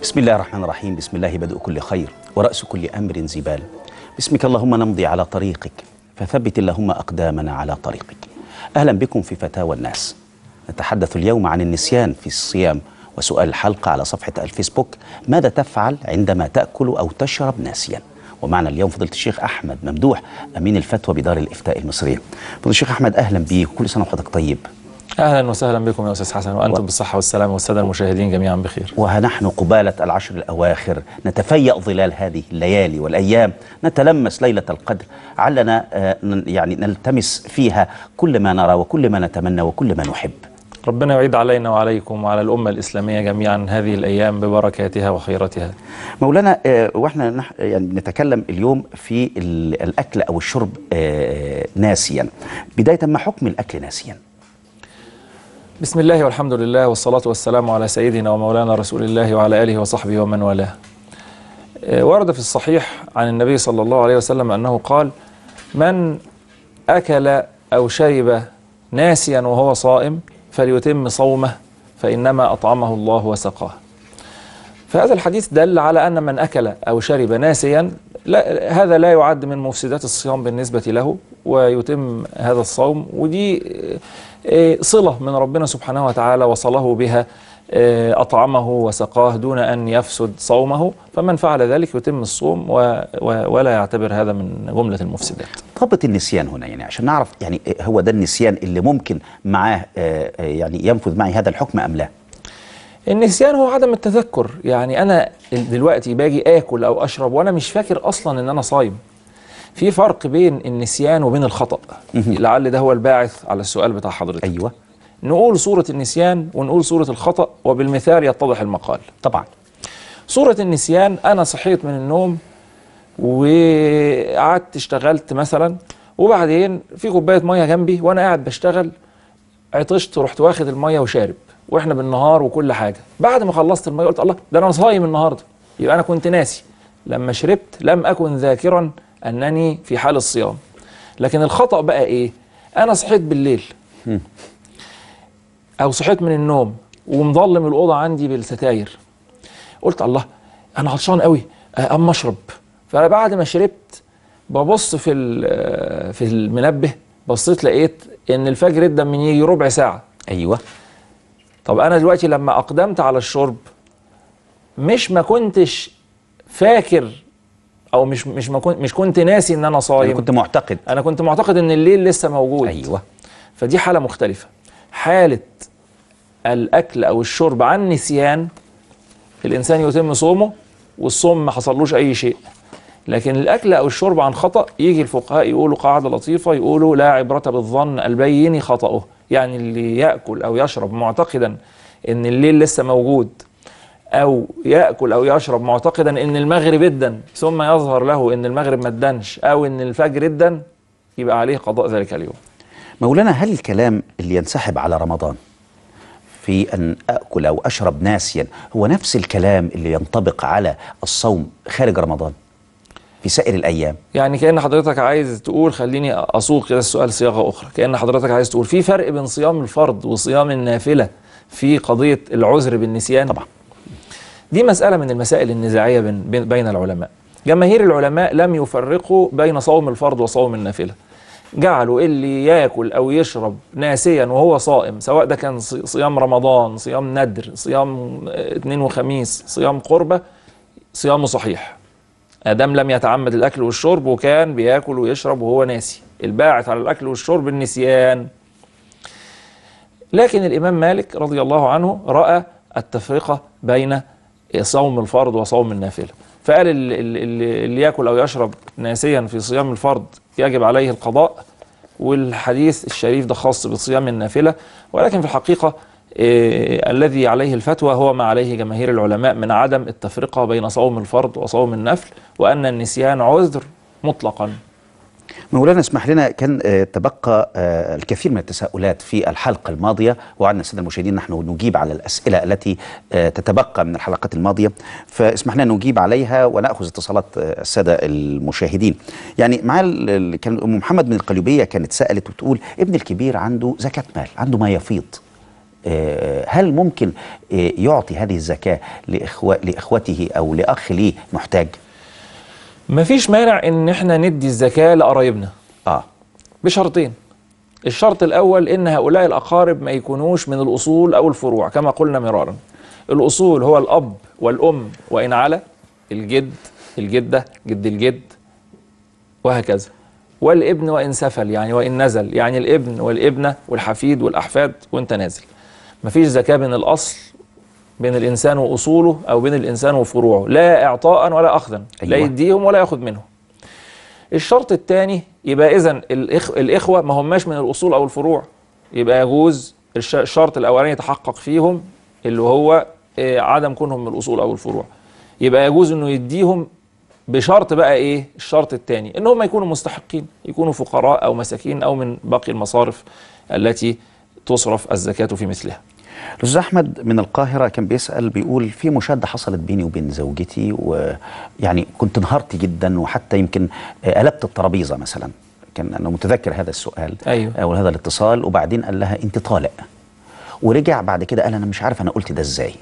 بسم الله الرحمن الرحيم بسم الله بدء كل خير ورأس كل أمر زبال باسمك اللهم نمضي على طريقك فثبت اللهم أقدامنا على طريقك أهلا بكم في فتاوى الناس نتحدث اليوم عن النسيان في الصيام وسؤال الحلقة على صفحة الفيسبوك ماذا تفعل عندما تأكل أو تشرب ناسيا ومعنا اليوم فضيلة الشيخ أحمد ممدوح أمين الفتوى بدار الإفتاء المصرية فضيلة الشيخ أحمد أهلا بيك كل سنة وحضرتك طيب اهلا وسهلا بكم يا استاذ حسن وانتم بالصحه والسلامه والساده المشاهدين جميعا بخير ونحن قبالة العشر الأواخر نتفيأ ظلال هذه الليالي والأيام نتلمس ليلة القدر علنا آه، ن- يعني نلتمس فيها كل ما نرى وكل ما نتمنى وكل ما نحب ربنا يعيد علينا وعليكم وعلى الامه الاسلاميه جميعا هذه الايام ببركاتها وخيراتها مولانا آه، واحنا نح- يعني نتكلم اليوم في ال- الأكل أو الشرب آه، ناسيا بداية ما حكم الأكل ناسيا بسم الله والحمد لله والصلاه والسلام على سيدنا ومولانا رسول الله وعلى اله وصحبه ومن والاه آه، ورد في الصحيح عن النبي صلى الله عليه وسلم انه قال من اكل او شرب ناسيا وهو صائم فليتم صومه فانما اطعمه الله وسقاه فهذا الحديث دل على أن من أكل أو شرب ناسيا لا هذا لا يعد من مفسدات الصيام بالنسبة له ويتم هذا الصوم ودي آه، آه، صلة من ربنا سبحانه وتعالى وصله بها آه، أطعمه وسقاه دون أن يفسد صومه فمن فعل ذلك يتم الصوم و- و- ولا يعتبر هذا من جملة المفسدات ضابط النسيان هنا يعني عشان نعرف يعني هو ده النسيان اللي ممكن معاه آه، آه، يعني ينفذ معي هذا الحكم أم لا النسيان هو عدم التذكر يعني انا دلوقتي باجي اكل او اشرب وانا مش فاكر اصلا ان انا صايم في فرق بين النسيان وبين الخطا لعل ده هو الباعث على السؤال بتاع حضرتك أيوة نقول صوره النسيان ونقول صوره الخطا وبالمثال يتضح المقال طبعا صوره النسيان انا صحيت من النوم وقعدت اشتغلت مثلا وبعدين في كوبايه ميه جنبي وانا قاعد بشتغل عطشت ورحت واخد الميه وشارب واحنا بالنهار وكل حاجه بعد ما خلصت الميه قلت الله ده انا صايم النهارده يبقى انا كنت ناسي لما شربت لم اكن ذاكرا انني في حال الصيام لكن الخطا بقى ايه انا صحيت بالليل او صحيت من النوم ومظلم الاوضه عندي بالستاير قلت الله انا عطشان قوي آه، اما اشرب فبعد ما شربت ببص في ال- في المنبه بصيت لقيت ان الفجر ادى من يجي ربع ساعه أيوة طب انا دلوقتي لما اقدمت على الشرب مش ما كنتش فاكر او مش مش ما كنت مش كنت ناسي ان انا أنا صايم كنت معتقد انا كنت معتقد ان الليل لسه موجود أيوة فدي حالة مختلفة حالة الأكل أو الشرب عن نسيان الإنسان يتم صومه والصوم ما حصلوش أي شيء لكن الأكل أو الشرب عن خطأ يجي الفقهاء يقولوا قاعدة لطيفة يقولوا لا عبرة بالظن البين خطأه يعني اللي يأكل أو يشرب معتقدا إن الليل لسه موجود أو يأكل أو يشرب معتقدا إن المغرب ادن ثم يظهر له إن المغرب ما ادنش أو إن الفجر ادن يبقى عليه قضاء ذلك اليوم مولانا هل الكلام اللي ينسحب على رمضان في أن أكل أو أشرب ناسيا هو نفس الكلام اللي ينطبق على الصوم خارج رمضان في سائر الأيام يعني كأن حضرتك عايز تقول خليني أصوغ كده السؤال صياغة أخرى كأن حضرتك عايز تقول في فرق بين صيام الفرض وصيام النافلة في قضية العذر بالنسيان طبعا دي مسألة من المسائل النزاعية بين, بين- بين العلماء جماهير العلماء لم يفرقوا بين صوم الفرض وصوم النافلة جعلوا اللي ياكل أو يشرب ناسيا وهو صائم سواء ده كان صي- صيام رمضان صيام ندر صيام آه، اثنين وخميس صيام قربة صيامه صحيح ادم لم يتعمد الاكل والشرب وكان بياكل ويشرب وهو ناسي الباعث على الاكل والشرب النسيان لكن الامام مالك رضي الله عنه راى التفرقه بين صوم الفرض وصوم النافله فقال ال- ال- ال- اللي ياكل او يشرب ناسيا في صيام الفرض يجب عليه القضاء والحديث الشريف ده خاص بصيام النافله ولكن في الحقيقه إيه الذي عليه الفتوى هو ما عليه جماهير العلماء من عدم التفرقه بين صوم الفرض وصوم النفل وان النسيان عذر مطلقا مولانا اسمح لنا كان آه، تبقى آه، الكثير من التساؤلات في الحلقة الماضية وعدنا السادة المشاهدين نحن نجيب على الأسئلة التي آه، تتبقى من الحلقات الماضية فاسمح لنا نجيب عليها ونأخذ اتصالات آه، السادة المشاهدين يعني معايا ال- ال- كان أم محمد من القليوبية كانت سألت وتقول ابن الكبير عنده زكاة مال عنده ما يفيض آه، هل ممكن آه، يعطي هذه الزكاة لإخوة لإخوته أو لأخ ليه محتاج؟ مفيش مانع ان احنا ندي الزكاة لقرايبنا آه بشرطين الشرط الأول إن هؤلاء الأقارب ما يكونوش من الأصول أو الفروع كما قلنا مرارا الأصول هو الأب والأم وإن على الجد الجدة جد الجد وهكذا والابن وإن سفل يعني وإن نزل يعني الابن والابنة والحفيد والأحفاد وإنت نازل مفيش زكاة بين الأصل بين الإنسان وأصوله أو بين الإنسان وفروعه لا إعطاء ولا أخذا لا أيوة. يديهم ولا ياخد منهم الشرط الثاني يبقى اذا الإخ... الاخوه ما هماش من الاصول او الفروع يبقى يجوز الش... الشرط الاولاني يتحقق فيهم اللي هو آه، عدم كونهم من الاصول او الفروع يبقى يجوز انه يديهم بشرط بقى ايه الشرط الثاني ان هم يكونوا مستحقين يكونوا فقراء او مساكين او من باقي المصارف التي تصرف الزكاه في مثلها الأستاذ أحمد من القاهرة كان بيسأل بيقول في مشادة حصلت بيني وبين زوجتي ويعني كنت انهارت جدا وحتى يمكن آه، قلبت الترابيزة مثلا كان أنا متذكر هذا السؤال أيوه. أو هذا الاتصال وبعدين قال لها أنت طالق ورجع بعد كده قال أنا مش عارف أنا قلت ده إزاي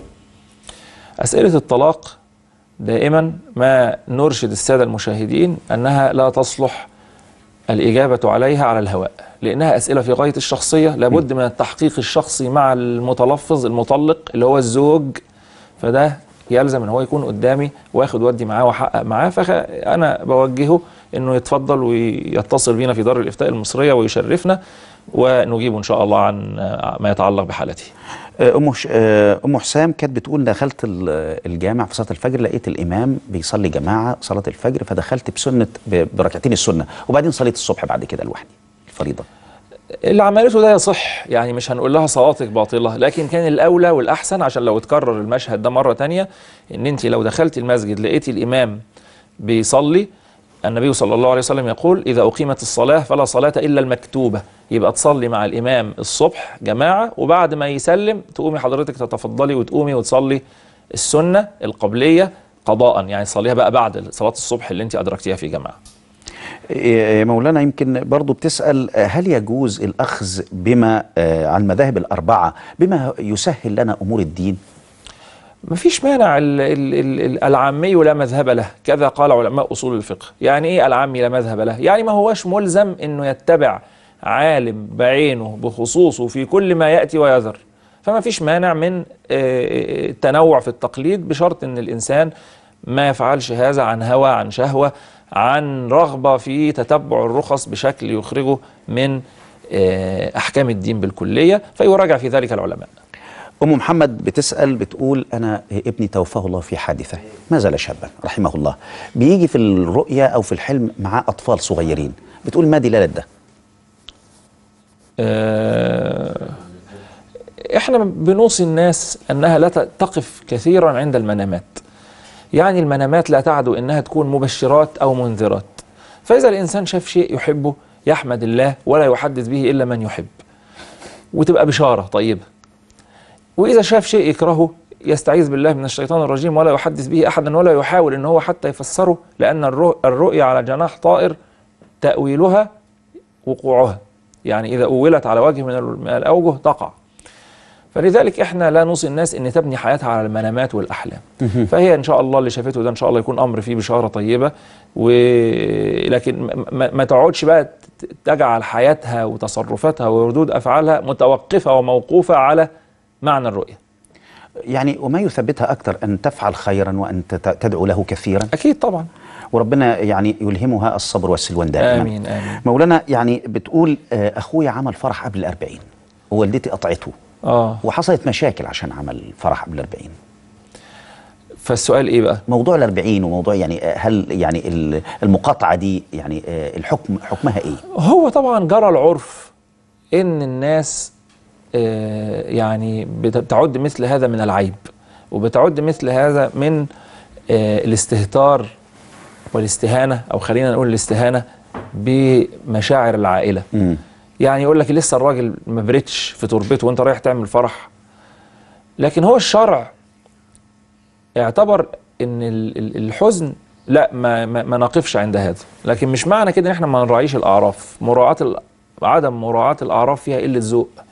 أسئلة الطلاق دائما ما نرشد السادة المشاهدين أنها لا تصلح الإجابة عليها على الهواء لأنها أسئلة في غاية الشخصية لابد من التحقيق الشخصي مع المتلفظ المطلق اللي هو الزوج فده يلزم ان هو يكون قدامي واخد ودي معاه واحقق معاه فانا بوجهه انه يتفضل ويتصل بينا في دار الافتاء المصريه ويشرفنا ونجيب ان شاء الله عن ما يتعلق بحالته. آه، ام ش- آه، ام حسام كانت بتقول دخلت ال- الجامع في صلاه الفجر لقيت الامام بيصلي جماعه صلاه الفجر فدخلت بسنه ب- بركعتين السنه وبعدين صليت الصبح بعد كده لوحدي الفريضه اللي عملته ده يصح يعني مش هنقول لها صلاتك باطلة لكن كان الأولى والأحسن عشان لو اتكرر المشهد ده مرة تانية إن أنت لو دخلت المسجد لقيتي الإمام بيصلي النبي صلى الله عليه وسلم يقول إذا أقيمت الصلاة فلا صلاة إلا المكتوبة يبقى تصلي مع الإمام الصبح جماعة وبعد ما يسلم تقومي حضرتك تتفضلي وتقومي وتصلي السنة القبلية قضاء يعني تصليها بقى بعد صلاة الصبح اللي أنت أدركتيها في جماعة إيه، مولانا يمكن برضو بتسأل آه، هل يجوز الأخذ بما آه، على المذاهب الأربعة بما يسهل لنا أمور الدين ما فيش مانع ال ال ال ال العامي لا مذهب له كذا قال علماء أصول الفقه يعني إيه العامي لا مذهب له يعني ما هوش ملزم أنه يتبع عالم بعينه بخصوصه في كل ما يأتي ويذر فما فيش مانع من آه، التنوع في التقليد بشرط أن الإنسان ما يفعلش هذا عن هوى عن شهوة عن رغبة في تتبع الرخص بشكل يخرجه من آه، أحكام الدين بالكلية فيراجع في ذلك العلماء أم محمد بتسأل بتقول أنا ابني توفاه الله في حادثة ما زال شابا رحمه الله بيجي في الرؤيا أو في الحلم مع أطفال صغيرين بتقول ما دلالة ده آه، احنا بنوصي الناس انها لا ت- تقف كثيرا عند المنامات يعني المنامات لا تعدو انها تكون مبشرات او منذرات فاذا الانسان شاف شيء يحبه يحمد الله ولا يحدث به الا من يحب وتبقى بشاره طيبه واذا شاف شيء يكرهه يستعيذ بالله من الشيطان الرجيم ولا يحدث به احدا ولا يحاول ان هو حتى يفسره لان الرؤ- الرؤيا على جناح طائر تاويلها وقوعها يعني إذا أولت على وجه من ال- من الأوجه تقع فلذلك احنا لا نوصي الناس ان تبني حياتها على المنامات والاحلام فهي ان شاء الله اللي شافته ده ان شاء الله يكون امر فيه بشاره طيبه ولكن ما- ما, ما تقعدش بقى ت- تجعل حياتها وتصرفاتها وردود افعالها متوقفه وموقوفه على معنى الرؤيه يعني وما يثبتها أكثر أن تفعل خيرا وأن تت- تدعو له كثيرا اكيد طبعا وربنا يعني يلهمها الصبر والسلوان دائما امين امين مولانا يعني بتقول آه، أخويا عمل فرح قبل الأربعين ووالدتي قطعته اه وحصلت مشاكل عشان عمل فرح قبل الأربعين فالسؤال ايه بقى موضوع الأربعين وموضوع يعني آه، هل يعني ال- المقاطعة دي يعني آه، الحكم حكمها إيه؟ هو طبعا جرى العرف ان الناس آه، يعني بت- بتعد مثل هذا من العيب وبتعد مثل هذا من آه، الاستهتار والاستهانه او خلينا نقول الاستهانه بمشاعر العائله مم. يعني يقول لك لسه الراجل ما بريتش في تربته وانت رايح تعمل فرح لكن هو الشرع اعتبر ان ال- ال- الحزن لا ما, ما, ما نقفش عند هذا لكن مش معنى كده ان احنا ما نراعيش الاعراف مراعاه ال- عدم مراعاه الاعراف فيها قله ذوق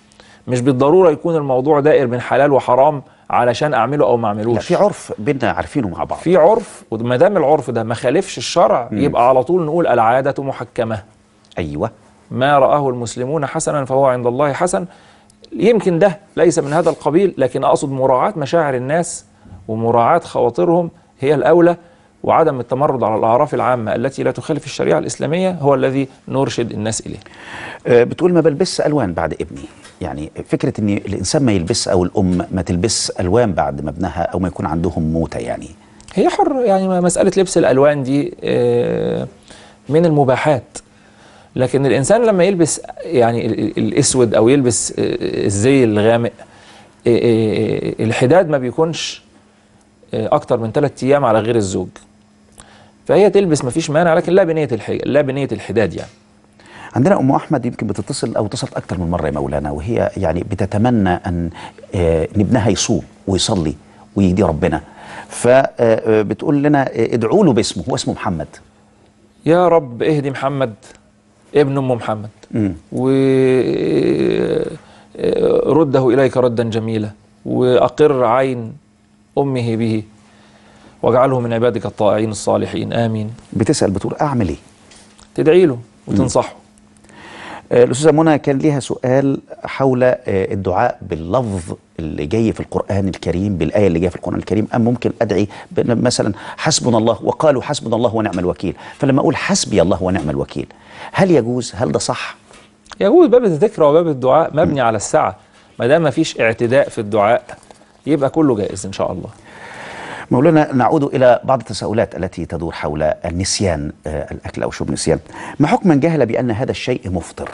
مش بالضروره يكون الموضوع دائر بين حلال وحرام علشان اعمله او ما لا اعملوش في عرف بينا عارفينه مع بعض في عرف وما دام العرف ده ما خالفش الشرع يبقى على طول نقول العاده محكمه ايوه ما رآه المسلمون حسنا فهو عند الله حسن يمكن ده ليس من هذا القبيل لكن أقصد مراعاة مشاعر الناس ومراعاة خواطرهم هي الأولى وعدم التمرد على الأعراف العامة التي لا تخالف الشريعة الإسلامية هو الذي نرشد الناس إليه آه، بتقول ما بلبس الوان بعد ابني يعني فكره ان الانسان ما يلبس او الام ما تلبس الوان بعد ما ابنها او ما يكون عندهم موته يعني هي حر يعني مسألة لبس الألوان دي آه، من المباحات لكن الإنسان لما يلبس يعني ال- ال- الأسود أو يلبس آه، الزي الغامق آه، آه، الحداد ما بيكونش آه، أكتر من ثلاثة أيام على غير الزوج فهي تلبس ما فيش مانع لكن لا بنية الح... لا بنية الحداد يعني عندنا ام احمد يمكن بتتصل او اتصلت اكثر من مره يا مولانا وهي يعني بتتمنى ان آه، ان ابنها يصوم ويصلي ويدي ربنا فبتقول لنا آه، ادعوا له باسمه هو اسمه محمد يا رب اهدي محمد ابن أم محمد مم. ورده إليك ردا جميلا وأقر عين أمه به واجعله من عبادك الطائعين الصالحين آمين بتسال بتقول اعمل ايه تدعي له وتنصحه آه، الأستاذة منى كان ليها سؤال حول آه، الدعاء باللفظ اللي جاي في القرآن الكريم بالآية اللي جاية في القرآن الكريم أم ممكن أدعي ب- مثلا حسبنا الله وقالوا حسبنا الله ونعم الوكيل فلما أقول حسبي الله ونعم الوكيل هل يجوز هل ده صح يجوز باب الذكر وباب الدعاء مبني على السعة ما دام ما فيش اعتداء في الدعاء يبقى كله جائز إن شاء الله مولانا نعود إلى بعض التساؤلات التي تدور حول النسيان آه، الأكل أو شرب النسيان ما حكم من جهل بأن هذا الشيء مفطر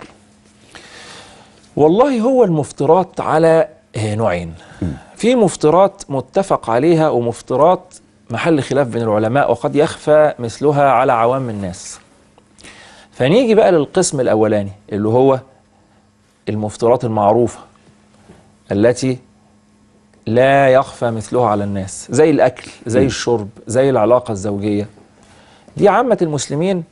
والله هو المفطرات على آه، نوعين في مفطرات متفق عليها ومفطرات محل خلاف بين العلماء وقد يخفى مثلها على عوام الناس فنيجي بقى للقسم الأولاني اللي هو المفطرات المعروفة التي لا يخفى مثلها على الناس زي الأكل زي الشرب زي العلاقة الزوجية دي عامة المسلمين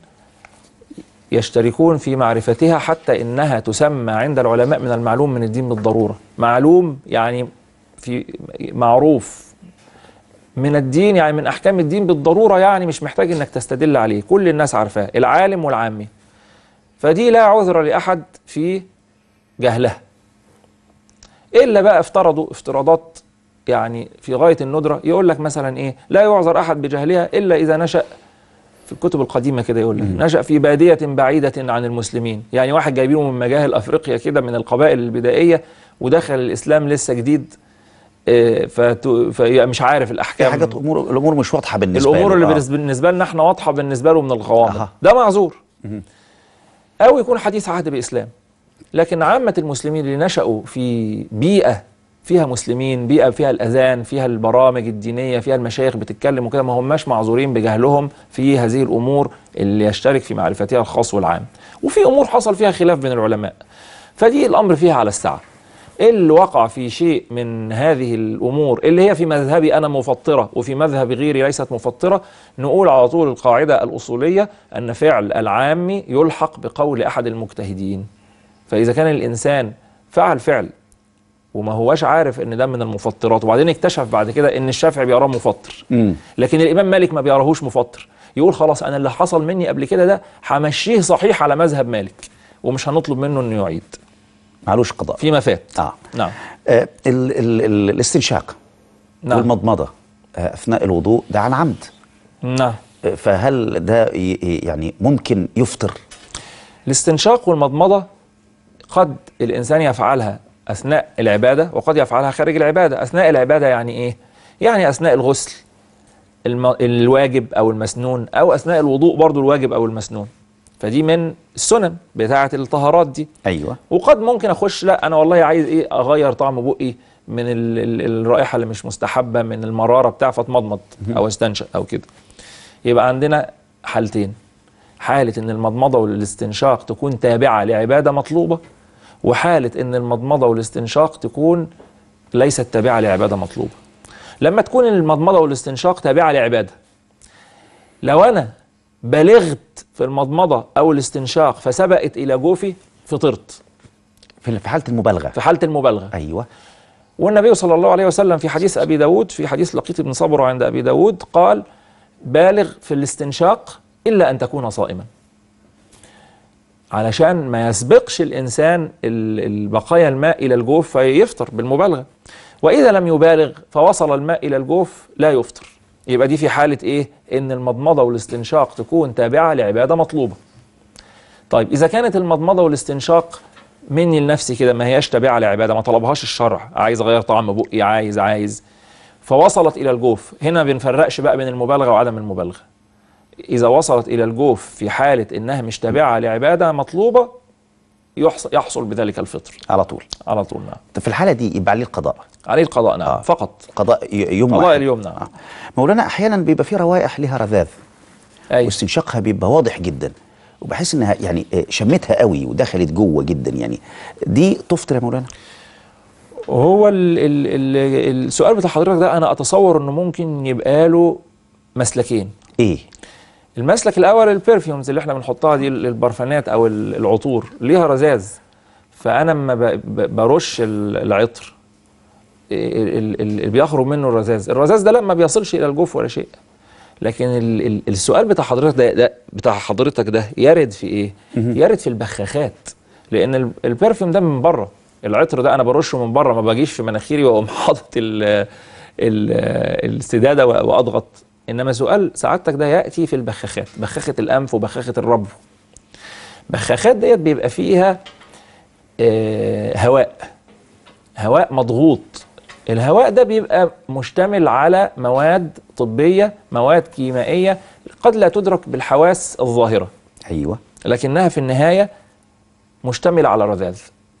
يشتركون في معرفتها حتى انها تسمى عند العلماء من المعلوم من الدين بالضروره، معلوم يعني في معروف من الدين يعني من احكام الدين بالضروره يعني مش محتاج انك تستدل عليه، كل الناس عارفاه، العالم والعامي. فدي لا عذر لاحد في جهلها. الا بقى افترضوا افتراضات يعني في غايه الندره يقول لك مثلا ايه؟ لا يعذر احد بجهلها الا اذا نشأ في الكتب القديمة كده يقول لك نشأ في بادية بعيدة عن المسلمين يعني واحد جايبينه من مجاهل أفريقيا كده من القبائل البدائية ودخل الإسلام لسه جديد آه، فت- فمش عارف في الأحكام حاجات أمور الأمور مش واضحة بالنسبة الأمور له. اللي آه. بالنسبة, بالنسبة لنا احنا واضحة بالنسبة له من الغوامض أها. ده معذور أو يكون حديث عهد بإسلام لكن عامة المسلمين اللي نشأوا في بيئة فيها مسلمين بيئة فيها الأذان فيها البرامج الدينية فيها المشايخ بتتكلم وكده ما هماش معذورين بجهلهم في هذه الأمور اللي يشترك في معرفتها الخاص والعام وفي أمور حصل فيها خلاف بين العلماء فدي الأمر فيها على السعة اللي وقع في شيء من هذه الأمور اللي هي في مذهبي أنا مفطرة وفي مذهب غيري ليست مفطرة نقول على طول القاعدة الأصولية أن فعل العام يلحق بقول أحد المجتهدين فإذا كان الإنسان فعل فعل وما هواش عارف ان ده من المفطرات وبعدين اكتشف بعد كده ان الشافعي بيراه مفطر مم. لكن الامام مالك ما بيراهوش مفطر يقول خلاص انا اللي حصل مني قبل كده ده همشيه صحيح على مذهب مالك ومش هنطلب منه انه يعيد معلوش قضاء فيما فات آه. نعم آه ال ال ال الاستنشاق نعم والمضمضة آه أثناء الوضوء ده عن عمد نعم آه، فهل ده ي- ي- يعني ممكن يفطر الاستنشاق والمضمضة قد الإنسان يفعلها أثناء العبادة وقد يفعلها خارج العبادة أثناء العبادة يعني إيه؟ يعني أثناء الغسل الم... الواجب أو المسنون أو أثناء الوضوء برضو الواجب أو المسنون فدي من السنن بتاعة الطهارات دي أيوة وقد ممكن أخش لا أنا والله عايز إيه أغير طعم بقي من ال... ال... الرائحة اللي مش مستحبة من المرارة بتاع فتمضمض أو استنشق أو كده يبقى عندنا حالتين حالة إن المضمضة والاستنشاق تكون تابعة لعبادة مطلوبة وحالة إن المضمضة والاستنشاق تكون ليست تابعة لعبادة مطلوبة لما تكون المضمضة والاستنشاق تابعة لعبادة لو أنا بلغت في المضمضة أو الاستنشاق فسبقت إلى جوفي فطرت في في حاله المبالغه في حالة المبالغة ايوه والنبي صلى الله عليه وسلم في حديث أبي داود في حديث لقيط بن صبر عند أبي داود قال بالغ في الاستنشاق إلا أن تكون صائما علشان ما يسبقش الإنسان ال- البقايا الماء إلى الجوف فيفطر بالمبالغة وإذا لم يبالغ فوصل الماء إلى الجوف لا يفطر يبقى دي في حالة إيه؟ إن المضمضة والاستنشاق تكون تابعة لعبادة مطلوبة طيب إذا كانت المضمضة والاستنشاق مني لنفسي كده ما هياش تابعة لعبادة ما طلبهاش الشرع عايز أغير طعم بقي عايز عايز فوصلت إلى الجوف هنا بنفرقش بقى بين المبالغة وعدم المبالغة إذا وصلت إلى الجوف في حالة إنها مش تابعة لعبادة مطلوبة يحصل, يحصل بذلك الفطر على طول على طول نعم طب في الحاله دي يبقى عليه القضاء عليه القضاء نعم آه. فقط قضاء ي- يوم قضاء واحد. اليوم نعم آه. مولانا احيانا بيبقى في روائح لها رذاذ أي واستنشاقها بيبقى واضح جدا وبحس انها يعني آه، شمتها قوي ودخلت جوه جدا يعني دي تفطر يا مولانا وهو ال ال ال السؤال بتاع حضرتك ده أنا أتصور إنه ممكن يبقى له مسلكين ايه المسلك الاول البرفيومز اللي احنا بنحطها دي البرفانات او ال- العطور ليها رذاذ فانا لما ب- ب- برش ال- العطر ال- ال- ال- اللي بيخرج منه الرذاذ الرذاذ ده لا ما بيصلش الى الجوف ولا شيء لكن ال ال السؤال بتاع حضرتك ده, ده بتاع حضرتك ده يرد في ايه يرد في البخاخات لان ال- البرفيوم ده من بره العطر ده انا برشه من بره ما باجيش في مناخيري واقوم حاطط ال- ال- السداده و- واضغط انما سؤال سعادتك ده ياتي في البخاخات بخاخه الانف وبخاخه الربو بخاخات ديت بيبقى فيها آه، هواء هواء مضغوط الهواء ده بيبقى مشتمل على مواد طبية مواد كيميائية قد لا تدرك بالحواس الظاهرة ايوه لكنها في النهاية مشتملة على رذاذ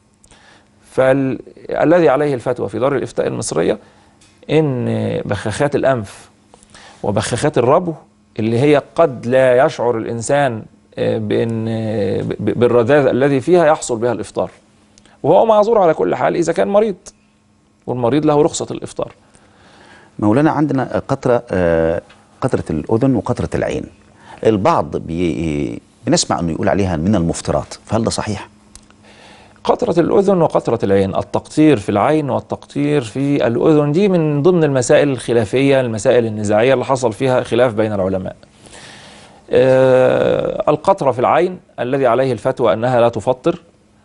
فالذي عليه الفتوى في دار الإفتاء المصرية إن بخاخات الأنف وبخاخات الربو اللي هي قد لا يشعر الإنسان آه، بأن آه، ب- بالرذاذ الذي فيها يحصل بها الإفطار وهو معذور على كل حال إذا كان مريض والمريض له رخصة الإفطار مولانا عندنا قطره آه، قطره الاذن وقطره العين البعض بي بنسمع انه يقول عليها من المفطرات فهل ده صحيح قطرة الأذن وقطرة العين التقطير في العين والتقطير في الأذن دي من ضمن المسائل الخلافية المسائل النزاعية اللي حصل فيها خلاف بين العلماء آه القطرة في العين الذي عليه الفتوى أنها لا تفطر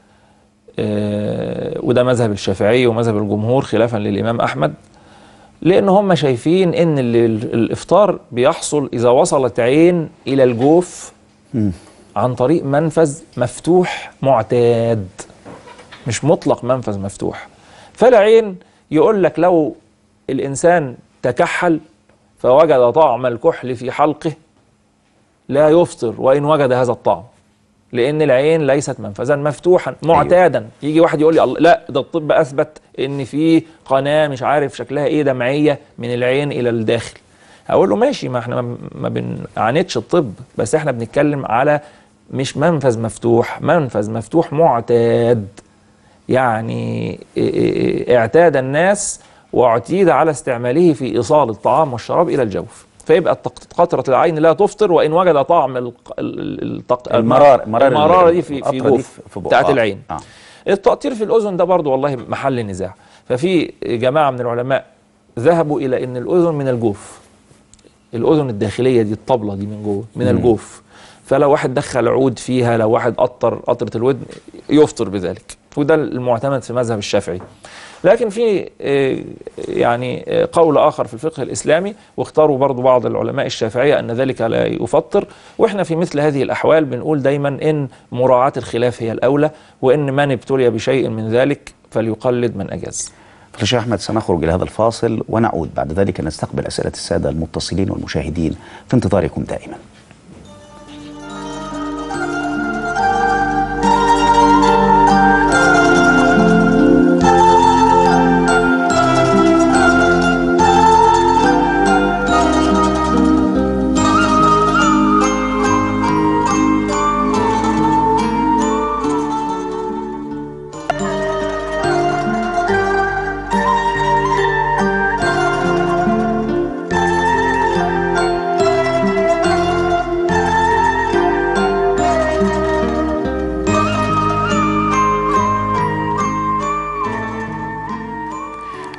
آه وده مذهب الشافعي ومذهب الجمهور خلافا للإمام أحمد لأن هم شايفين أن ال- ال- الإفطار بيحصل إذا وصلت عين إلى الجوف مم. عن طريق منفذ مفتوح معتاد مش مطلق منفذ مفتوح فالعين يقول لك لو الإنسان تكحل فوجد طعم الكحل في حلقه لا يفطر وإن وجد هذا الطعم لأن العين ليست منفذا مفتوحا معتادا يجي واحد يقول لي الله لا ده الطب أثبت إن في قناة مش عارف شكلها إيه دمعية من العين إلى الداخل هقول له ماشي ما احنا ما- ما بنعاندش الطب بس احنا بنتكلم على مش منفذ مفتوح منفذ مفتوح معتاد يعني ا- ا- اعتاد الناس واعتيد على استعماله في ايصال الطعام والشراب الى الجوف فيبقى التق- قطرة العين لا تفطر وان وجد طعم الق- ال- ال- التق- المرار مرار المرارة دي في في القطرة دي جوف في بقه. بتاعت آه. العين آه. التقطير في الاذن ده برضو والله محل نزاع ففي جماعه من العلماء ذهبوا الى ان الاذن من الجوف الاذن الداخليه دي الطبله دي من جوه من الجوف فلو واحد دخل عود فيها لو واحد قطر قطره الودن يفطر بذلك وده المعتمد في مذهب الشافعي لكن في آه، يعني آه، قول اخر في الفقه الاسلامي واختاروا برضو بعض العلماء الشافعيه ان ذلك لا يفطر واحنا في مثل هذه الاحوال بنقول دايما ان مراعاه الخلاف هي الاولى وان من ابتلي بشيء من ذلك فليقلد من اجاز فالشيخ أحمد سنخرج إلى هذا الفاصل ونعود بعد ذلك نستقبل أسئلة السادة المتصلين والمشاهدين في انتظاركم دائما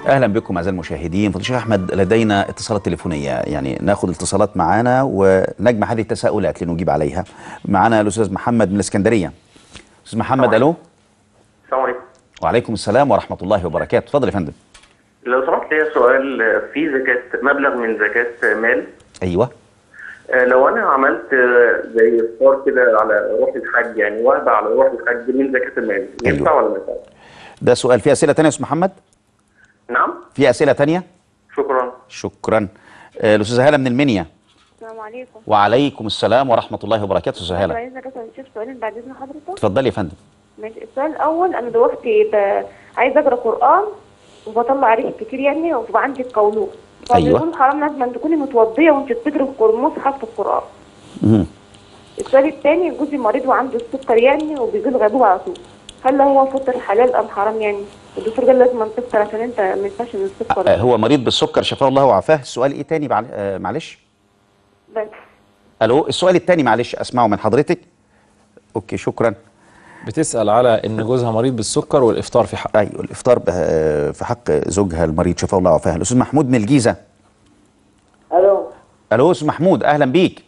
اهلا بكم اعزائي المشاهدين فضيله الشيخ احمد لدينا اتصالات تليفونيه يعني ناخذ اتصالات معانا ونجمع هذه التساؤلات لنجيب عليها معانا الاستاذ محمد من الاسكندريه استاذ محمد الو السلام عليكم وعليكم السلام ورحمه الله وبركاته اتفضل يا فندم لو سمحت ليا سؤال في زكاة مبلغ من زكاة مال ايوه آه، لو انا عملت آه، زي افطار كده على روح الحج يعني وهبة على روح الحج من زكاة المال ينفع ولا ما ينفعش؟ ده سؤال في اسئله ثانيه يا استاذ محمد نعم في اسئله ثانيه شكرا شكرا آه، الاستاذه هاله من المنيا السلام عليكم وعليكم السلام ورحمه الله وبركاته استاذه أنا هاله عايزة أسأل الشيخ سؤالين بعد إذن حضرتك اتفضلي يا فندم ماشي السؤال الأول أنا دلوقتي ب... عايزة أقرأ قرآن وبطلع ريح كتير يعني وبقى عندي القولون أيوة. فبيقولوا حرام لازم أن تكوني متوضية وأنت بتقري المصحف في القرآن مهم. السؤال الثاني جوزي مريض وعنده السكر يعني وبيجي له غيبوبة على طول هل هو فطر حلال أم حرام يعني؟ الدكتور قال لازم أن تفطر عشان أنت ما ينفعش من السكر آه، هو مريض بالسكر شفاه الله وعافاه السؤال ايه تاني معل- آه، معلش بس الو السؤال الثاني معلش اسمعه من حضرتك اوكي شكرا بتسال على ان جوزها مريض بالسكر والافطار في حق ايوه الافطار به- في حق زوجها المريض شفاه الله وعافاه الاستاذ محمود من الجيزه الو الو استاذ محمود اهلا بيك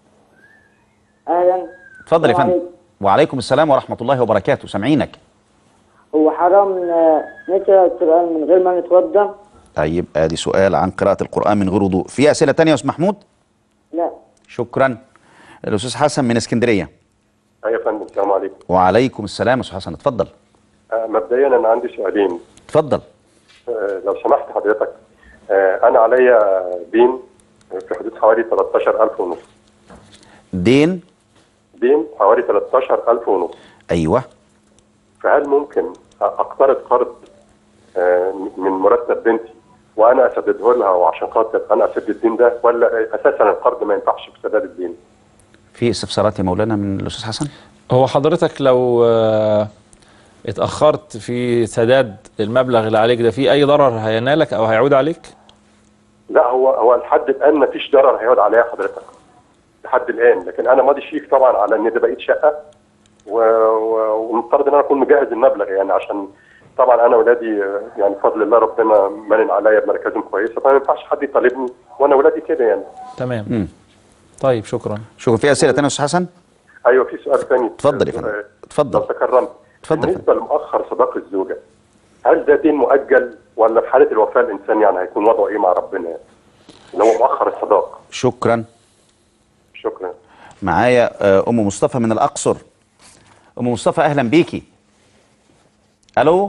اهلا اتفضل يا السلام فندم عليكم. وعليكم السلام ورحمه الله وبركاته سامعينك هو حرام آه، نقرا القران من غير ما نتوضا طيب ادي سؤال عن قراءه القران من غير وضوء في اسئله تانية يا استاذ محمود لا شكرا الاستاذ حسن من اسكندريه ايوه يا فندم السلام عليكم وعليكم السلام يا استاذ حسن اتفضل آه، مبدئيا انا عندي سؤالين اتفضل آه، لو سمحت حضرتك آه، انا عليا دين في حدود حوالي 13000 ونص دين دين حوالي 13000 ونص ايوه فهل ممكن اقترض قرض آه، من مرتب بنتي وانا اسدده لها وعشان خاطر انا اسد الدين ده ولا اساسا القرض ما ينفعش في سداد الدين في استفسارات يا مولانا من الاستاذ حسن هو حضرتك لو آه، اتاخرت في سداد المبلغ اللي عليك ده في اي ضرر هينالك او هيعود عليك لا هو هو لحد الان ما فيش ضرر هيقعد عليها حضرتك لحد الان لكن انا ماضي شيك طبعا على ان ده بقيت شقه و- و- ومفترض ان انا اكون مجهز المبلغ يعني عشان طبعا انا ولادي آه، يعني بفضل الله ربنا منن عليا بمركزهم كويسه فما ينفعش حد يطالبني وانا ولادي كده يعني تمام مم. طيب شكرا شوف في اسئله تانية يا استاذ حسن ايوه في سؤال ثاني اتفضل يا فندم. آه، اتفضل. لو تكرمت اتفضل يا بالنسبه لمؤخر صداق الزوجه هل ده دين مؤجل ولا في حاله الوفاه الانسان يعني هيكون وضعه ايه مع ربنا يعني اللي هو مؤخر الصداق شكرا شكرا معايا آه، ام مصطفى من الاقصر ام مصطفى اهلا بيكي الو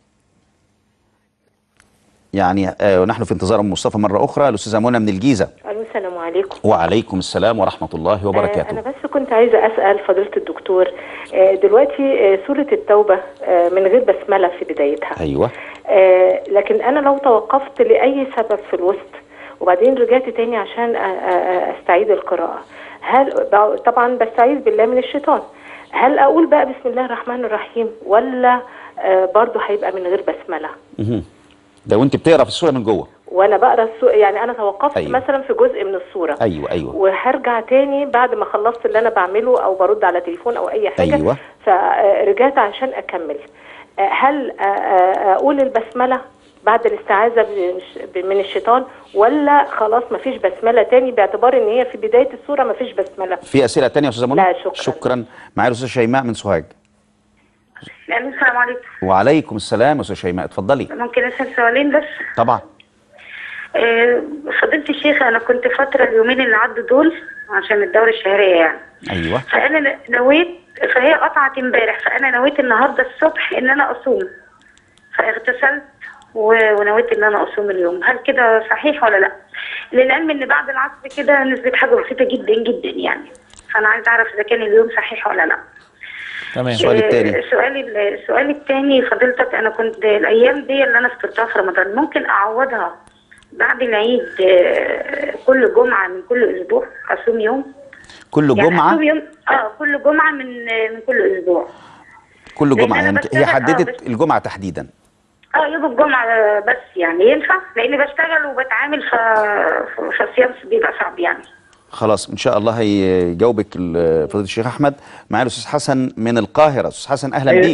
يعني آه، ونحن في انتظار ام مصطفى مره اخرى الاستاذه منى من الجيزه الو السلام عليكم وعليكم السلام ورحمه الله آه انا وبركاته بس كنت عايزه اسال فضيله الدكتور آه دلوقتي آه سوره التوبه آه من غير بسمله في بدايتها ايوه آه لكن انا لو توقفت لاي سبب في الوسط وبعدين رجعت تاني عشان أ- أ- أ- استعيد القراءه هل بع- طبعا بستعيذ بالله من الشيطان هل اقول بقى بسم الله الرحمن الرحيم ولا آه برضه هيبقى من غير بسمله مهم. ده وانت بتقرا في السوره من جوه وانا بقرا السو... يعني انا توقفت أيوة. أيوة. مثلا في جزء من الصوره ايوه ايوه وهرجع تاني بعد ما خلصت اللي انا بعمله او برد على تليفون او اي حاجه أيوة. فرجعت عشان اكمل آه، هل آه، آه، اقول البسمله بعد الاستعاذه من- من الشيطان ولا خلاص ما فيش بسمله تاني باعتبار ان هي في بدايه السوره ما فيش بسمله في اسئله تانية يا استاذه منى لا، شكراً. شكرا معايا الاستاذه شيماء من سوهاج السلام عليكم وعليكم السلام يا استاذه شيماء اتفضلي ممكن اسال سؤالين بس طبعا آه، فضيلة الشيخ انا كنت فتره اليومين اللي عدوا دول عشان الدوره الشهريه يعني ايوه فانا ن- نويت فهي قطعت امبارح فانا نويت النهارده الصبح ان انا اصوم فاغتسلت و- ونويت ان انا اصوم اليوم هل كده صحيح ولا لا للعلم ان بعد العصر كده نسبه حاجه بسيطه جدا جدا يعني فانا عايز اعرف اذا كان اليوم صحيح ولا لا تمام السؤال التاني. آه، السؤال ال- السؤال الثاني فضيلتك انا كنت الايام دي اللي انا فطرتها في رمضان ممكن اعوضها بعد العيد آه، كل جمعه من كل اسبوع اصوم يوم كل يعني جمعه اصوم يوم اه كل جمعه من آه، من كل اسبوع كل لأن جمعه أنا يعني بشتغل- هي آه، حددت بس- الجمعه تحديدا اه يوم الجمعه آه، بس يعني ينفع لاني بشتغل وبتعامل ف... ف- فالصيام بيبقى صعب يعني خلاص ان شاء الله هيجاوبك ال- فضيله الشيخ احمد معايا الاستاذ حسن من القاهره استاذ حسن اهلا أيوة. بيك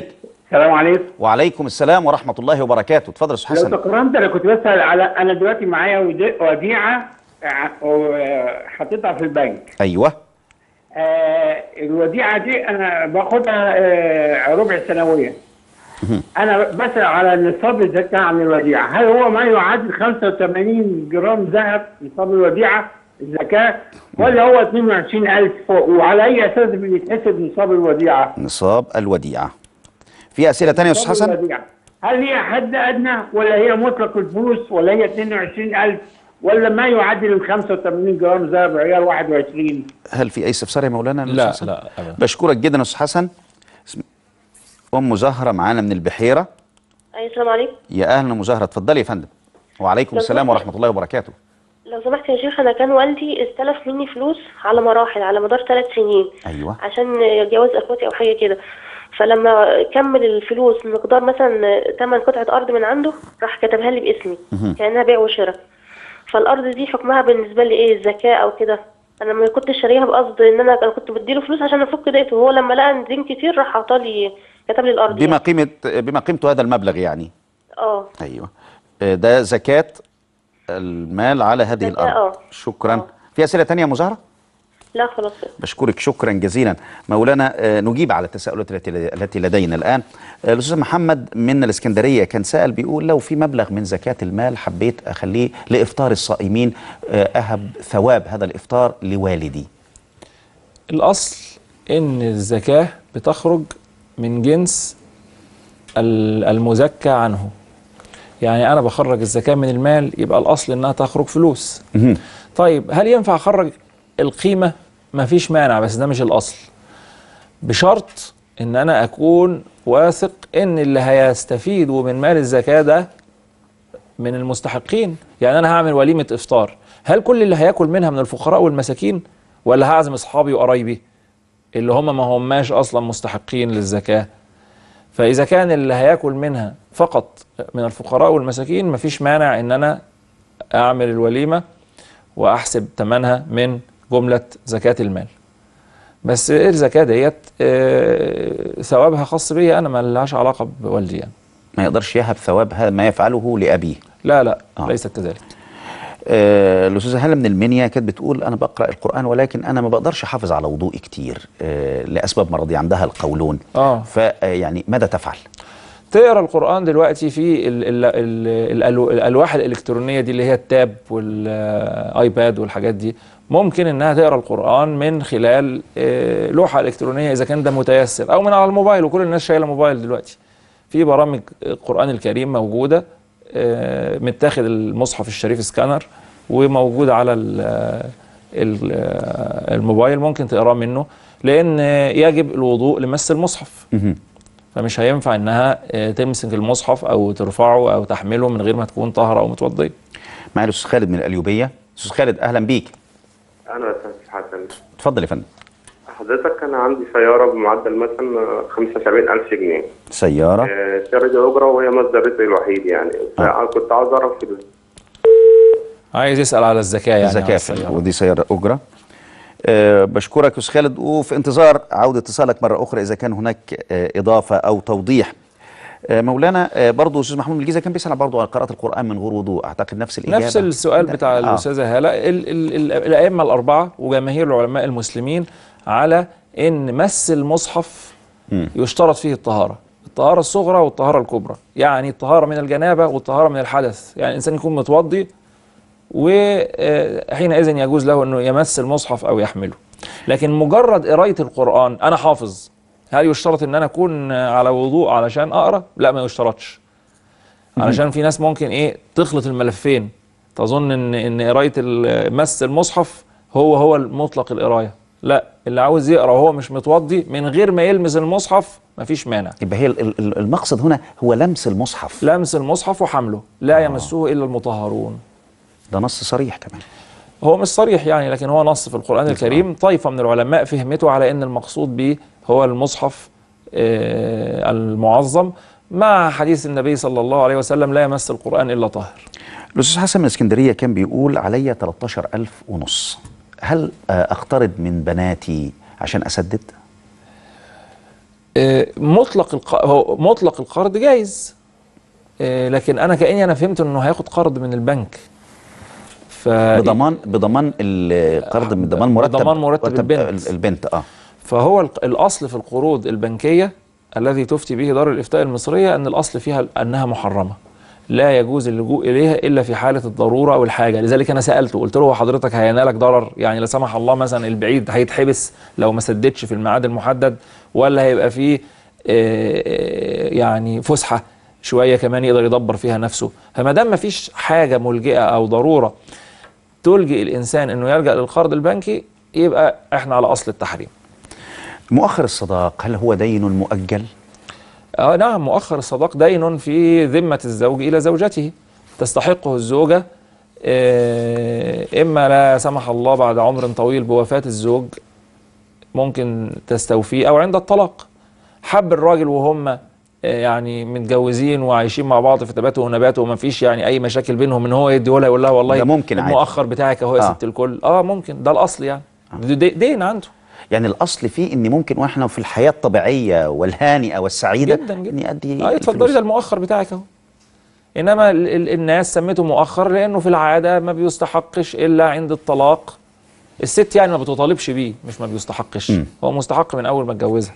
السلام عليكم وعليكم السلام ورحمه الله وبركاته اتفضل يا استاذ لو حسن تكرمت انا كنت بسال على انا دلوقتي معايا ود- وديعه ع- و- حاططها في البنك ايوه آه الوديعه دي انا باخدها آه ربع سنويه انا بسال على نصاب الزكاه عن الوديعه هل هو ما يعادل 85 جرام ذهب نصاب الوديعه الزكاه ولا هو 22000 فوق وعلى اي اساس بيتحسب نصاب الوديعه نصاب الوديعه في اسئله تانية يا استاذ نصاب حسن الوديعة. هل هي حد ادنى ولا هي مطلق الفلوس ولا هي 22000 ولا ما يعادل ال 85 جرام ذهب عيار 21 هل في اي استفسار يا مولانا يا لا أستاذ حسن؟ لا ابدا بشكرك جدا يا استاذ حسن اسم- ام زهره معانا من البحيره أي السلام عليكم يا اهلا ام زهره اتفضلي يا فندم وعليكم لو السلام سمحت. ورحمه الله وبركاته لو سمحت يا شيخ أنا كان والدي استلف مني فلوس على مراحل على مدار ثلاث سنين ايوه عشان جواز أخواتي أو حاجة كده فلما كمل الفلوس مقدار مثلا ثمن قطعة أرض من عنده راح كتبها لي باسمي مهم. كأنها بيع وشراء فالأرض دي حكمها بالنسبة لي إيه الزكاة أو كده أنا ما كنتش شاريها بقصد إن أنا أنا كنت بديله فلوس عشان أفك ديته وهو لما لقى إن دين كتير راح عطالي كتب لي الأرض بما يعني. قيمه بما قيمته هذا المبلغ يعني اه ايوه آه، ده زكاه المال على هذه زكاة، الارض آه. شكرا في اسئله تانية يا ام زهره لا خلاص بشكرك شكرا جزيلا مولانا آه، نجيب على التساؤلات التي التي لدينا الان آه، الاستاذ محمد من الاسكندريه كان سال بيقول لو في مبلغ من زكاه المال حبيت اخليه لافطار الصائمين آه، اهب ثواب هذا الافطار لوالدي الأصل إن الزكاة بتخرج من جنس ال- المزكى عنه يعني أنا بخرج الزكاة من المال يبقى الأصل إنها تخرج فلوس طيب هل ينفع أخرج القيمة؟ مفيش مانع بس ده مش الأصل بشرط إن أنا أكون واثق إن اللي هيستفيدوا من مال الزكاة ده من المستحقين يعني أنا هعمل وليمة إفطار هل كل اللي هياكل منها من الفقراء والمساكين ولا هعزم أصحابي وقرايبي اللي هم ما هماش أصلا مستحقين للزكاة فإذا كان اللي هياكل منها فقط من الفقراء والمساكين مفيش مانع إن أنا أعمل الوليمة وأحسب ثمنها من جملة زكاة المال بس الزكاة ديت آه، ثوابها خاص بيا أنا ما لهاش علاقة بوالدي يعني ما يقدرش يهب ثواب هذا ما يفعله لابيه لا لا آه. ليست كذلك آه، الاستاذه هاله من المنيا كانت بتقول انا بقرا القران ولكن انا ما بقدرش احافظ على وضوئي كتير آه، لاسباب مرضي عندها القولون آه. فيعني ماذا تفعل تقرا القرآن دلوقتي في ال ال ال الألو- الألواح الإلكترونية دي اللي هي التاب والآيباد والحاجات دي ممكن إنها تقرا القرآن من خلال آه، لوحة إلكترونية إذا كان ده متيسر أو من على الموبايل وكل الناس شايلة موبايل دلوقتي في برامج القرآن الكريم موجودة آه، متاخد المصحف الشريف سكانر وموجود على ال- ال- الموبايل ممكن تقراه منه لأن يجب الوضوء لمس المصحف فمش هينفع انها آه، تمسك المصحف او ترفعه او تحمله من غير ما تكون طاهره او متوضيه معايا الاستاذ خالد من القليوبيه استاذ خالد اهلا بيك انا استاذ حسن اتفضل يا فندم حضرتك انا عندي سياره بمعدل مثلا 75000 جنيه سياره آه، سياره دي اجره وهي مصدر رزقي الوحيد يعني فكنت عاوز اعرف ال- عايز يسال على الزكاه يعني على زكاه السيارة. ودي سياره اجره أه بشكرك يا استاذ خالد وفي انتظار عوده اتصالك مره اخرى اذا كان هناك أه اضافه او توضيح أه مولانا أه برضه استاذ محمود الجيزه كان بيسال برضه عن قراءه القران من غير وضوء اعتقد نفس الاجابه نفس السؤال بتاع آه. الاستاذه هاله ال ال ال الائمه الاربعه وجماهير العلماء المسلمين على ان مس المصحف مم. يشترط فيه الطهاره الطهاره الصغرى والطهاره الكبرى يعني الطهاره من الجنابه والطهاره من الحدث يعني الانسان يكون متوضي وحينئذ يجوز له انه يمس المصحف او يحمله لكن مجرد قرايه القران انا حافظ هل يشترط ان انا اكون على وضوء علشان اقرا لا ما يشترطش علشان في ناس ممكن ايه تخلط الملفين تظن ان ان قرايه ال- مس المصحف هو هو مطلق القرايه لا اللي عاوز يقرا وهو مش متوضي من غير ما يلمس المصحف مفيش مانع يبقى هي ال- ال- المقصد هنا هو لمس المصحف لمس المصحف وحمله لا يمسه الا المطهرون ده نص صريح كمان هو مش صريح يعني لكن هو نص في القرآن الكريم طائفة من العلماء فهمته على أن المقصود به هو المصحف آه، المعظم مع حديث النبي صلى الله عليه وسلم لا يمس القرآن إلا طاهر الاستاذ حسن من اسكندريه كان بيقول عليا 13000 ونص هل آه، اقترض من بناتي عشان اسدد آه، مطلق الق... هو مطلق القرض جايز آه، لكن انا كاني انا فهمت انه هياخد قرض من البنك ف بضمان بضمان القرض من ضمان مرتب بضمان مرتب البنت. ال- البنت اه فهو الق- الاصل في القروض البنكيه الذي تفتي به دار الافتاء المصريه ان الاصل فيها انها محرمه لا يجوز اللجوء اليها الا في حاله الضروره او الحاجه لذلك انا سالته قلت له هو حضرتك هينالك ضرر يعني لا سمح الله مثلا البعيد هيتحبس لو ما سددش في الميعاد المحدد ولا هيبقى فيه آه، آه، يعني فسحه شويه كمان يقدر يدبر فيها نفسه فما دام ما فيش حاجه ملجئه او ضروره تلجئ الانسان انه يلجا للقرض البنكي يبقى احنا على اصل التحريم مؤخر الصداق هل هو دين مؤجل آه نعم مؤخر الصداق دين في ذمة الزوج إلى زوجته تستحقه الزوجة آه، إما لا سمح الله بعد عمر طويل بوفاة الزوج ممكن تستوفيه أو عند الطلاق حب الراجل وهم آه، يعني متجوزين وعايشين مع بعض في تباته ونباته وما فيش يعني أي مشاكل بينهم إن هو يديه لها يقول لها والله ده ممكن عادي. المؤخر بتاعك أهو يا آه. ست الكل اه ممكن ده الأصل يعني دي- دين عنده يعني الاصل فيه ان ممكن واحنا في الحياه الطبيعيه والهانئه والسعيده جدا جدا اني ادي اه اتفضلي الفلوس. ده المؤخر بتاعك اهو انما ال ال الناس سمته مؤخر لانه في العاده ما بيستحقش الا عند الطلاق الست يعني ما بتطالبش بيه مش ما بيستحقش مم. هو مستحق من اول ما اتجوزها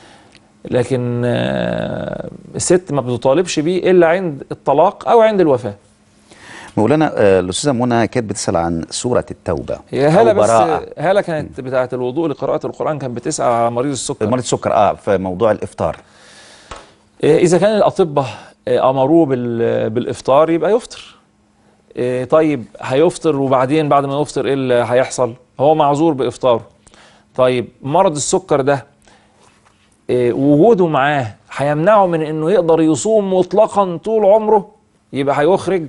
لكن آه، الست ما بتطالبش بيه الا عند الطلاق او عند الوفاه مولانا آه، الاستاذه منى كانت بتسال عن سوره التوبه هي أو هاله بس براءة. هاله كانت بتاعه الوضوء لقراءه القران كانت بتسال على مريض السكر مريض السكر اه في موضوع الافطار إيه، إذا كان الأطباء إيه، أمروه بال- بالإفطار يبقى يفطر إيه، طيب هيفطر وبعدين بعد ما يفطر إيه اللي هيحصل هو معذور بإفطاره طيب مرض السكر ده إيه، وجوده معاه هيمنعه من إنه يقدر يصوم مطلقا طول عمره يبقى هيخرج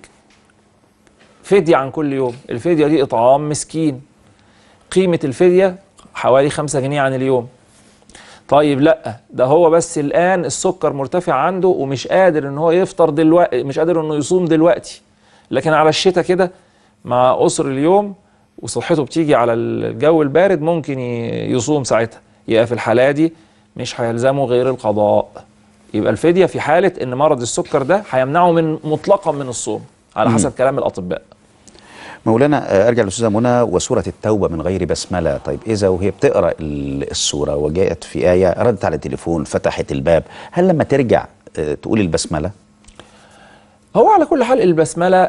فدية عن كل يوم الفدية دي إطعام مسكين قيمة الفدية حوالي خمسة جنيه عن اليوم طيب لا ده هو بس الان السكر مرتفع عنده ومش قادر ان هو يفطر دلوقتي مش قادر انه يصوم دلوقتي لكن على الشتاء كده مع قصر اليوم وصحته بتيجي على الجو البارد ممكن ي- يصوم ساعتها يبقى في الحالة دي مش هيلزمه غير القضاء يبقى الفدية في حالة ان مرض السكر ده هيمنعه من مطلقا من الصوم على مم. حسب كلام الاطباء مولانا آه، ارجع للاستاذه منى وسوره التوبه من غير بسمله طيب اذا وهي بتقرا ال- السوره وجاءت في ايه ردت على التليفون فتحت الباب هل لما ترجع آه، تقول البسمله هو على كل حال البسملة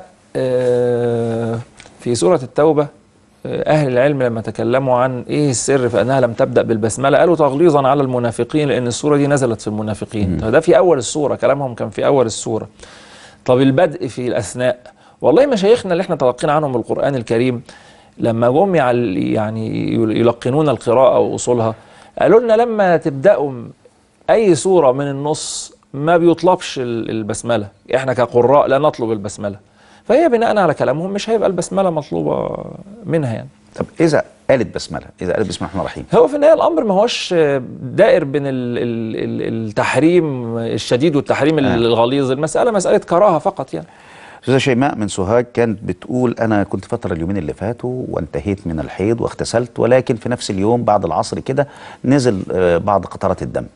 آه، في سورة التوبة آه، أهل العلم لما تكلموا عن إيه السر في أنها لم تبدأ بالبسملة قالوا تغليظا على المنافقين لأن السورة دي نزلت في المنافقين فده في أول السورة كلامهم كان في أول السورة طب البدء في الأثناء والله مشايخنا اللي احنا تلقينا عنهم من القرآن الكريم لما جم يعل- يعني يلقنون القراءة وأصولها قالوا لنا لما تبدأوا أي سورة من النص ما بيطلبش ال- البسملة احنا كقراء لا نطلب البسملة فهي بناء على كلامهم مش هيبقى البسملة مطلوبة منها يعني طب اذا قالت بسمله اذا قالت بسم الله الرحمن الرحيم هو في النهايه الامر ما هوش دائر بين ال- ال- ال- التحريم الشديد والتحريم الغليظ المساله مساله كراهه فقط يعني استاذه شيماء من سوهاج كانت بتقول انا كنت فتره اليومين اللي فاتوا وانتهيت من الحيض واغتسلت ولكن في نفس اليوم بعد العصر كده نزل آه، بعض قطرات الدم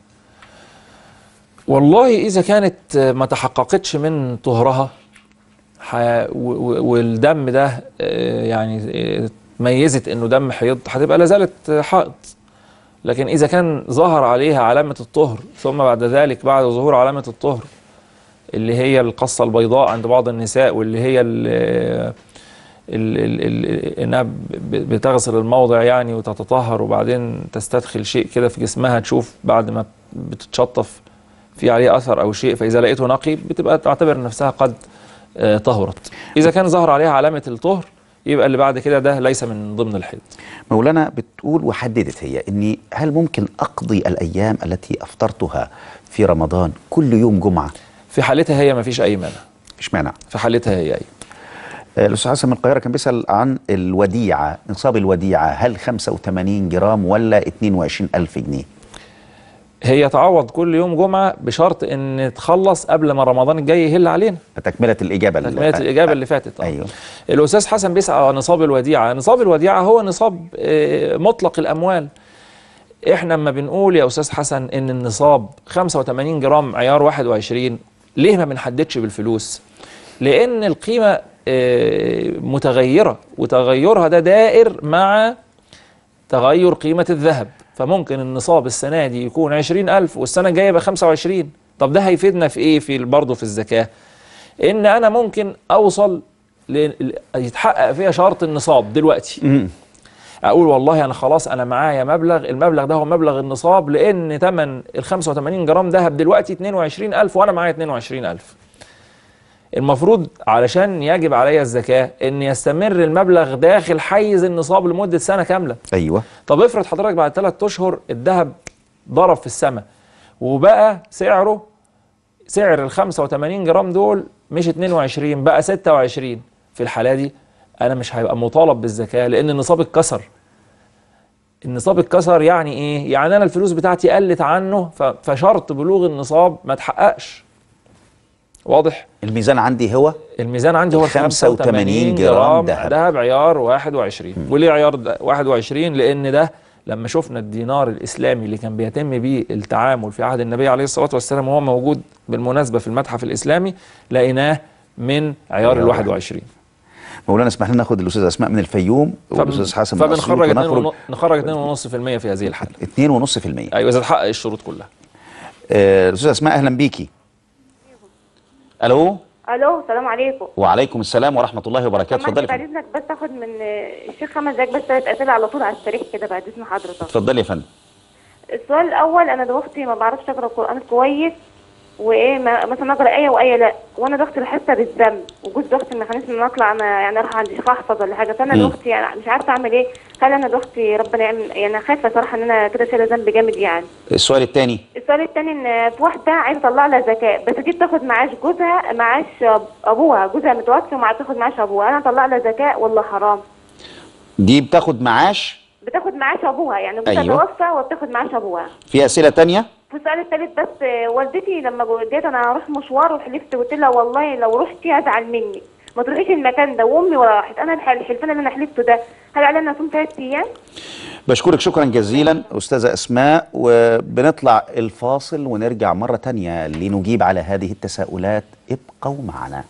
والله اذا كانت ما تحققتش من طهرها ح- و- و- والدم ده آه، يعني آه، ميزت انه دم حيض هتبقى لا زالت حائض لكن اذا كان ظهر عليها علامه الطهر ثم بعد ذلك بعد ظهور علامه الطهر اللي هي القصه البيضاء عند بعض النساء واللي هي ال ال ال ال انها ب- ب- بتغسل الموضع يعني وتتطهر وبعدين تستدخل شيء كده في جسمها تشوف بعد ما بتتشطف في عليه اثر او شيء فاذا لقيته نقي بتبقى تعتبر نفسها قد آه، طهرت اذا كان ظهر عليها علامه الطهر يبقى اللي بعد كده ده ليس من ضمن الحيض مولانا بتقول وحددت هي اني هل ممكن اقضي الايام التي افطرتها في رمضان كل يوم جمعه في حالتها هي ما فيش اي مانع مش مانع في حالتها هي اي آه، الاستاذ حسن من القاهره كان بيسال عن الوديعه نصاب الوديعه هل 85 جرام ولا 22 الف جنيه هي تعوض كل يوم جمعه بشرط ان تخلص قبل ما رمضان الجاي يهل علينا فتكمله الاجابه اللي تكمله فاتت. الاجابه اللي فاتت آه. ايوه الاستاذ حسن بيسال على نصاب الوديعه نصاب الوديعه هو نصاب آه، مطلق الاموال احنا لما بنقول يا استاذ حسن ان النصاب 85 جرام عيار 21 ليه ما بنحددش بالفلوس لان القيمه آه، متغيره وتغيرها ده دائر مع تغير قيمه الذهب فممكن النصاب السنه دي يكون 20000 والسنه الجايه يبقى 25 طب ده هيفيدنا في ايه في برضه في الزكاه ان انا ممكن اوصل ل- يتحقق فيها شرط النصاب دلوقتي اقول والله انا خلاص انا معايا مبلغ المبلغ ده هو مبلغ النصاب لان ثمن ال 85 جرام ذهب دلوقتي 22000 وانا معايا 22000 المفروض علشان يجب عليا الزكاه ان يستمر المبلغ داخل حيز النصاب لمده سنه كامله ايوه طب افرض حضرتك بعد ثلاث اشهر الذهب ضرب في السماء وبقى سعره سعر ال 85 جرام دول مش 22 بقى 26 في الحاله دي انا مش هيبقى مطالب بالزكاه لان النصاب اتكسر النصاب اتكسر يعني ايه يعني انا الفلوس بتاعتي قلت عنه ف- فشرط بلوغ النصاب ما اتحققش واضح الميزان عندي هو الميزان عندي هو 85 جرام دهب. دهب عيار 21 وليه عيار د- 21 لان ده لما شفنا الدينار الاسلامي اللي كان بيتم بيه التعامل في عهد النبي عليه الصلاه والسلام وهو موجود بالمناسبه في المتحف الاسلامي لقيناه من عيار ال 21 مولانا اسمح لنا ناخد الاستاذ اسماء من الفيوم والاستاذ حسن من أسيوط فبنخرج ونخرج 2 نخرج 2.5% في هذه الحاله 2.5% ايوه اذا تحقق الشروط كلها آه، الاستاذ اسماء اهلا بيكي الو الو السلام عليكم وعليكم السلام ورحمه الله وبركاته سمعت اتفضلي يا بعد فندم اذنك بس اخد من آه، الشيخ خمس دقايق بس ثلاث اسئله على طول على السريع كده بعد اذن حضرتك اتفضلي يا فندم السؤال الاول انا دلوقتي ما بعرفش اقرا القران كويس وايه ما مثلا اقرا ايه وايه لا وانا دلوقتي بحس بالذنب وجوز دلوقتي الميكانيزم ان اطلع انا يعني اروح عند شيخ احفظ ولا حاجه فانا مم. دلوقتي يعني مش عارفه اعمل ايه هل انا دلوقتي ربنا يعمل يعني خايفه صراحه ان انا كده شايله ذنب جامد يعني السؤال الثاني السؤال الثاني ان في واحده عايزه تطلع لها زكاه بس دي بتاخد معاش جوزها معاش ابوها جوزها متوفي ومع تاخد معاش ابوها انا اطلع لها زكاه ولا حرام دي بتاخد معاش بتاخد معاش ابوها يعني جوزها أيوة. توفى وبتاخد معاش ابوها في اسئله تانية في السؤال الثالث بس آه، والدتي لما جيت انا هروح مشوار وحلفت قلت لها والله لو رحتي هزعل مني ما تروحيش المكان ده وامي راحت انا الح- الحلفان اللي انا حلفته ده هل علينا نصوم ثلاث ايام؟ بشكرك شكرا جزيلا استاذه اسماء وبنطلع الفاصل ونرجع مره تانية لنجيب على هذه التساؤلات ابقوا معنا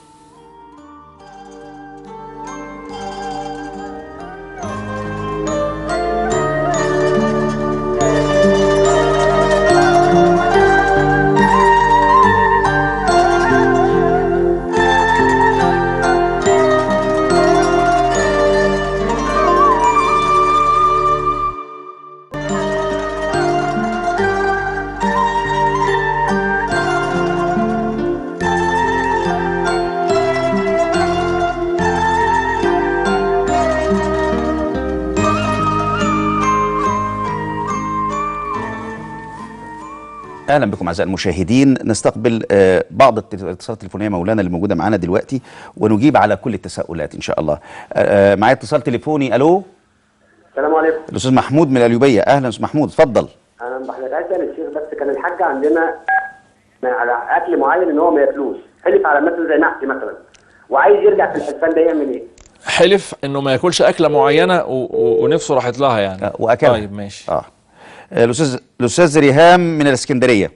اهلا بكم اعزائي المشاهدين نستقبل آه، بعض الت- الاتصالات التليفونيه مولانا اللي موجوده معانا دلوقتي ونجيب على كل التساؤلات ان شاء الله آه، آه، معايا اتصال تليفوني الو السلام عليكم الاستاذ محمود من القليوبيه اهلا استاذ محمود اتفضل انا بحضرتك عايز اسال الشيخ بس كان الحاج عندنا على اكل معين ان هو ما ياكلوش حلف على مثلا زي نحتي مثلا وعايز يرجع في الحلفان ده يعمل ايه؟ حلف انه ما ياكلش اكله معينه و... و... ونفسه راحت لها يعني واكلها طيب ماشي اه آه، الاستاذ الاستاذ ريهام من الاسكندريه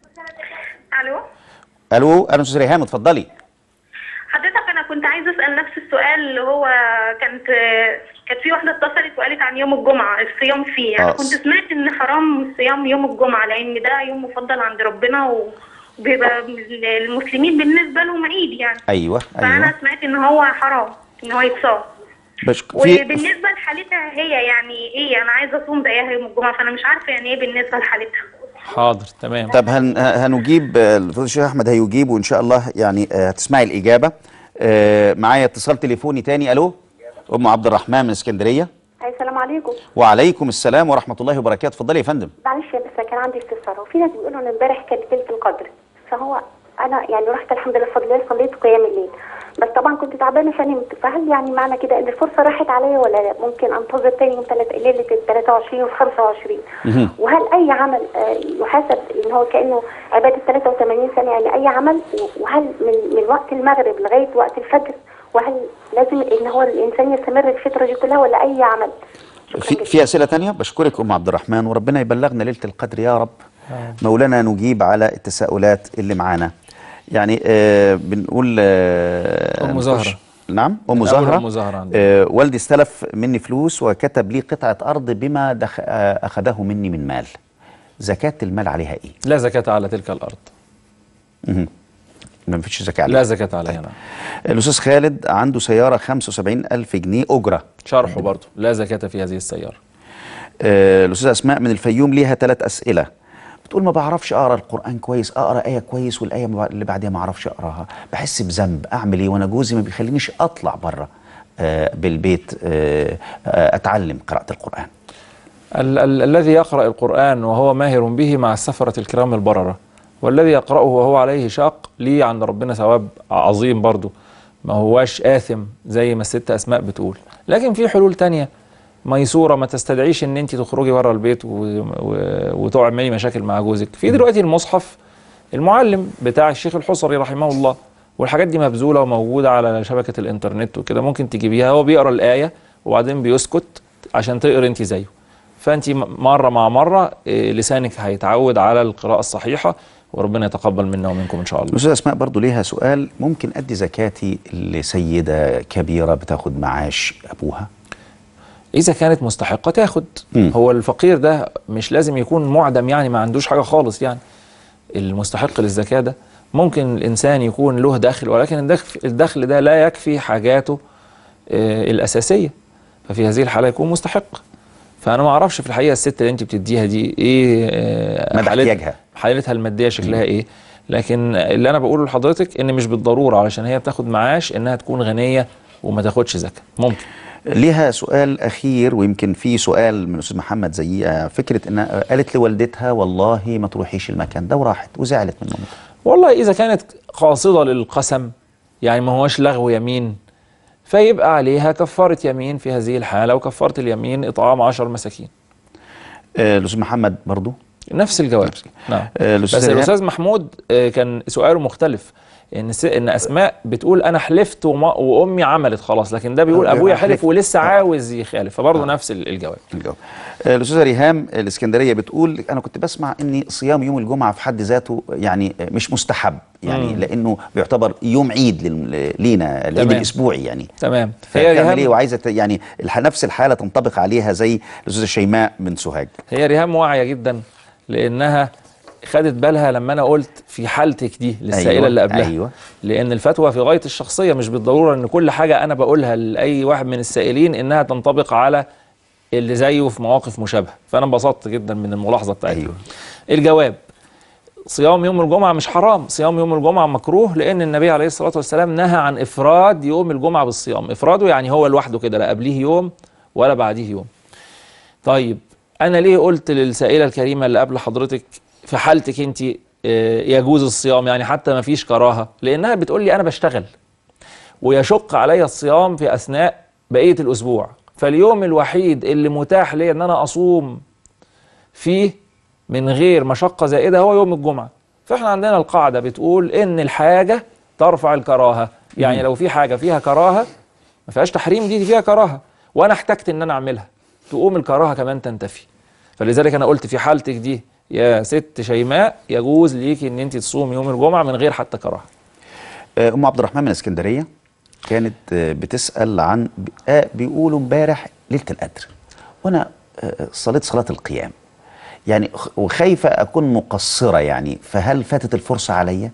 الو الو انا استاذ ريهام اتفضلي حضرتك انا كنت عايزه اسال نفس السؤال اللي هو كانت كانت في واحده اتصلت وقالت عن يوم الجمعه الصيام فيه انا آه. كنت سمعت ان حرام الصيام يوم الجمعه لان ده يوم مفضل عند ربنا وبيبقى المسلمين بالنسبه لهم عيد يعني ايوه فانا ايوه سمعت ان هو حرام ان هو يتصام بشك... في وبالنسبه لحالتها هي يعني ايه انا عايزه اصوم زيها يوم الجمعه فانا مش عارفه يعني ايه بالنسبه لحالتها حاضر تمام طب هن... هنجيب آه، الاستاذ الشيخ احمد هيجيب وان شاء الله يعني آه، هتسمعي الاجابه آه، معايا اتصال تليفوني تاني الو ام عبد الرحمن من اسكندريه السلام عليكم وعليكم السلام ورحمه الله وبركاته اتفضلي يا فندم معلش يا بس كان عندي استفسار وفي ناس بيقولوا ان امبارح كانت ليله القدر فهو انا يعني رحت الحمد لله بفضل الله صليت قيام الليل بس طبعا كنت تعبانه فنمت فهل يعني معنى كده ان الفرصه راحت عليا ولا لا ممكن انتظر تاني يوم تلات ليله ال 23 و 25 وهل اي عمل آه، يحاسب ان هو كانه عباده 83 سنه يعني اي عمل وهل من من وقت المغرب لغايه وقت الفجر وهل لازم ان هو الانسان يستمر الفتره دي كلها ولا اي عمل في في اسئله تانية بشكرك ام عبد الرحمن وربنا يبلغنا ليله القدر يا رب مولانا نجيب على التساؤلات اللي معانا يعني آه بنقول آه أم نخش- زهرة. نعم ام الأول زهره أم زهرة عندنا. آه والدي استلف مني فلوس وكتب لي قطعه ارض بما دخ... آه اخذه مني من مال زكاه المال عليها ايه لا زكاة على تلك الأرض مهم. ما فيش زكاه عليها لا زكاة عليها نعم الاستاذ خالد عنده سياره 75 الف جنيه اجره شرحه برضه لا زكاة في هذه السيارة آه، الأستاذة أسماء من الفيوم ليها ثلاث أسئلة بتقول ما بعرفش أقرأ القرآن كويس أقرأ آية كويس والآية ما بع- اللي بعدها ما أعرفش أقراها بحس بذنب أعمل إيه وأنا جوزي ما بيخلينيش أطلع بره آه، بالبيت آه، آه، أتعلم قراءة القرآن ال- ال- الذي يقرأ القرآن وهو ماهر به مع السفرة الكرام البررة والذي يقرأه وهو عليه شاق ليه عند ربنا ثواب عظيم برضه ما هواش آثم زي ما الست أسماء بتقول لكن في حلول تانية ميسورة ما تستدعيش ان انت تخرجي بره البيت و... و... وتعملي مشاكل مع جوزك في دلوقتي المصحف المعلم بتاع الشيخ الحصري رحمه الله والحاجات دي مبذولة وموجودة على شبكة الانترنت وكده ممكن تجيبيها هو بيقرا الآية وبعدين بيسكت عشان تقري انت زيه فانت م- مرة مع مرة إيه، لسانك هيتعود على القراءة الصحيحة وربنا يتقبل منا ومنكم ان شاء الله الأستاذة أسماء برضو ليها سؤال ممكن أدي زكاتي لسيدة كبيرة بتاخد معاش أبوها إذا كانت مستحقة تاخد مم. هو الفقير ده مش لازم يكون معدم يعني ما عندوش حاجة خالص يعني المستحق للزكاة ده ممكن الإنسان يكون له دخل ولكن الدخل, الدخل ده لا يكفي حاجاته آه الأساسية ففي هذه الحالة يكون مستحق فأنا ما أعرفش في الحقيقة الست اللي أنت بتديها دي إيه آه مدى حالت- احتياجها حالتها المادية شكلها إيه لكن اللي أنا بقوله لحضرتك إن مش بالضرورة علشان هي بتاخد معاش إنها تكون غنية وما تاخدش زكاة ممكن ليها سؤال أخير ويمكن في سؤال من الأستاذ محمد زيها فكرة إنها قالت لوالدتها والله ما تروحيش المكان ده وراحت وزعلت من مامتها والله إذا كانت قاصدة للقسم يعني ما هوش لغو يمين فيبقى عليها كفارة يمين في هذه الحالة وكفارة اليمين إطعام عشر مساكين آه، الأستاذ محمد برضو نفس الجواب نعم آه، بس الأستاذ ريهام- الأستاذ محمود آه، كان سؤاله مختلف إن س- إن أسماء بتقول أنا حلفت وما وأمي عملت خلاص لكن ده بيقول آه، أبويا حلف. حلف ولسه عاوز يخالف فبرضه نفس ال- الجواب الجواب آه، الأستاذة ريهام الإسكندرية بتقول أنا كنت بسمع إن صيام يوم الجمعة في حد ذاته يعني آه، مش مستحب يعني مم. لأنه بيعتبر يوم عيد لل- لينا العيد تمام. الأسبوعي يعني تمام فهي ريهام- ايه وعايزة ت- يعني الح- نفس الحالة تنطبق عليها زي الأستاذة شيماء من سوهاج هي ريهام واعية جدا لأنها خدت بالها لما أنا قلت في حالتك دي للسائلة أيوة، اللي قبلها أيوة. لأن الفتوى في غاية الشخصية مش بالضرورة إن كل حاجة أنا بقولها لأي واحد من السائلين إنها تنطبق على اللي زيه في مواقف مشابهة فأنا انبسطت جدا من الملاحظة بتاعتها أيوة. الجواب صيام يوم الجمعة مش حرام صيام يوم الجمعة مكروه لأن النبي عليه الصلاة والسلام نهى عن إفراد يوم الجمعة بالصيام إفراده يعني هو لوحده كده لا قبليه يوم ولا بعديه يوم طيب انا ليه قلت للسائله الكريمه اللي قبل حضرتك في حالتك انت آه، يجوز الصيام يعني حتى ما فيش كراهه لانها بتقول لي انا بشتغل ويشق علي الصيام في اثناء بقيه الاسبوع فاليوم الوحيد اللي متاح لي ان انا اصوم فيه من غير مشقه زائده هو يوم الجمعه فاحنا عندنا القاعده بتقول ان الحاجه ترفع الكراهه يعني لو في حاجه فيها كراهه ما فيهاش تحريم دي, دي فيها كراهه وانا احتجت ان انا اعملها تقوم الكراهه كمان تنتفي فلذلك انا قلت في حالتك دي يا ست شيماء يجوز ليكي ان انت تصوم يوم الجمعه من غير حتى كراهه آه، ام عبد الرحمن من اسكندريه كانت آه، بتسال عن آه، بيقولوا امبارح ليله القدر وانا آه، صليت صلاه القيام يعني خ- وخايفه اكون مقصره يعني فهل فاتت الفرصه عليا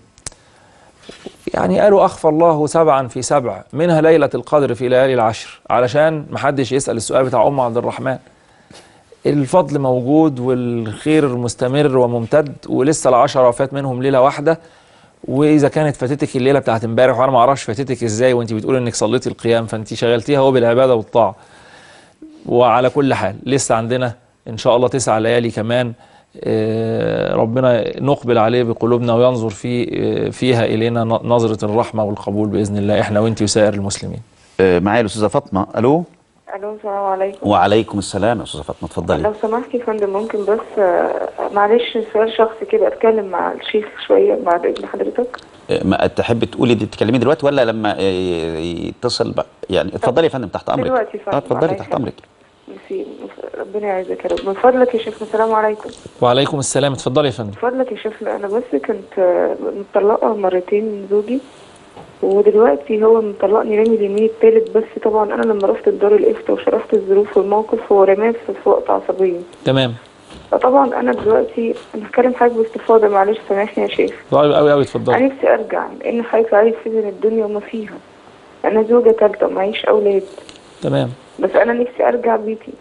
يعني قالوا اخفى الله سبعا في سبع منها ليله القدر في ليالي العشر علشان محدش يسال السؤال بتاع ام عبد الرحمن الفضل موجود والخير مستمر وممتد ولسه العشرة فات منهم ليله واحده واذا كانت فاتتك الليله بتاعت امبارح وانا ما اعرفش فاتتك ازاي وانت بتقول انك صليتي القيام فانت شغلتيها هو بالعباده والطاعه وعلى كل حال لسه عندنا ان شاء الله تسع ليالي كمان آه، ربنا نقبل عليه بقلوبنا وينظر في آه، فيها الينا ن- نظره الرحمه والقبول باذن الله احنا وانت وسائر المسلمين آه، معايا الاستاذه فاطمه الو الو السلام عليكم وعليكم السلام يا استاذه فاطمه اتفضلي لو سمحت يا فندم ممكن بس آه، معلش سؤال شخصي كده اتكلم مع الشيخ شويه بعد اذن حضرتك آه، ما تحب تقولي دي تكلمي دلوقتي ولا لما آه، يتصل بقى يعني اتفضلي يا فندم تحت امرك دلوقتي يا فندم، اه اتفضلي الله تحت يخليك. امرك نسيم ربنا يعزك يا رب من فضلك يا شيخنا السلام عليكم وعليكم السلام اتفضلي يا فندم من فضلك يا شيخنا انا بس كنت آه، مطلقه مرتين من زوجي ودلوقتي هو مطلقني رامي اليمين التالت بس طبعا انا لما رحت الدار الافتاء وشرحت الظروف والموقف هو رماه في في وقت عصبيه تمام فطبعا انا دلوقتي انا هتكلم حضرتك باستفاضه معلش سامحني يا شيخ طيب قوي قوي انا اتفضلي نفسي ارجع لان حضرتك عايز تزن الدنيا وما فيها انا زوجة تالتة معيش اولاد تمام بس انا نفسي ارجع بيتي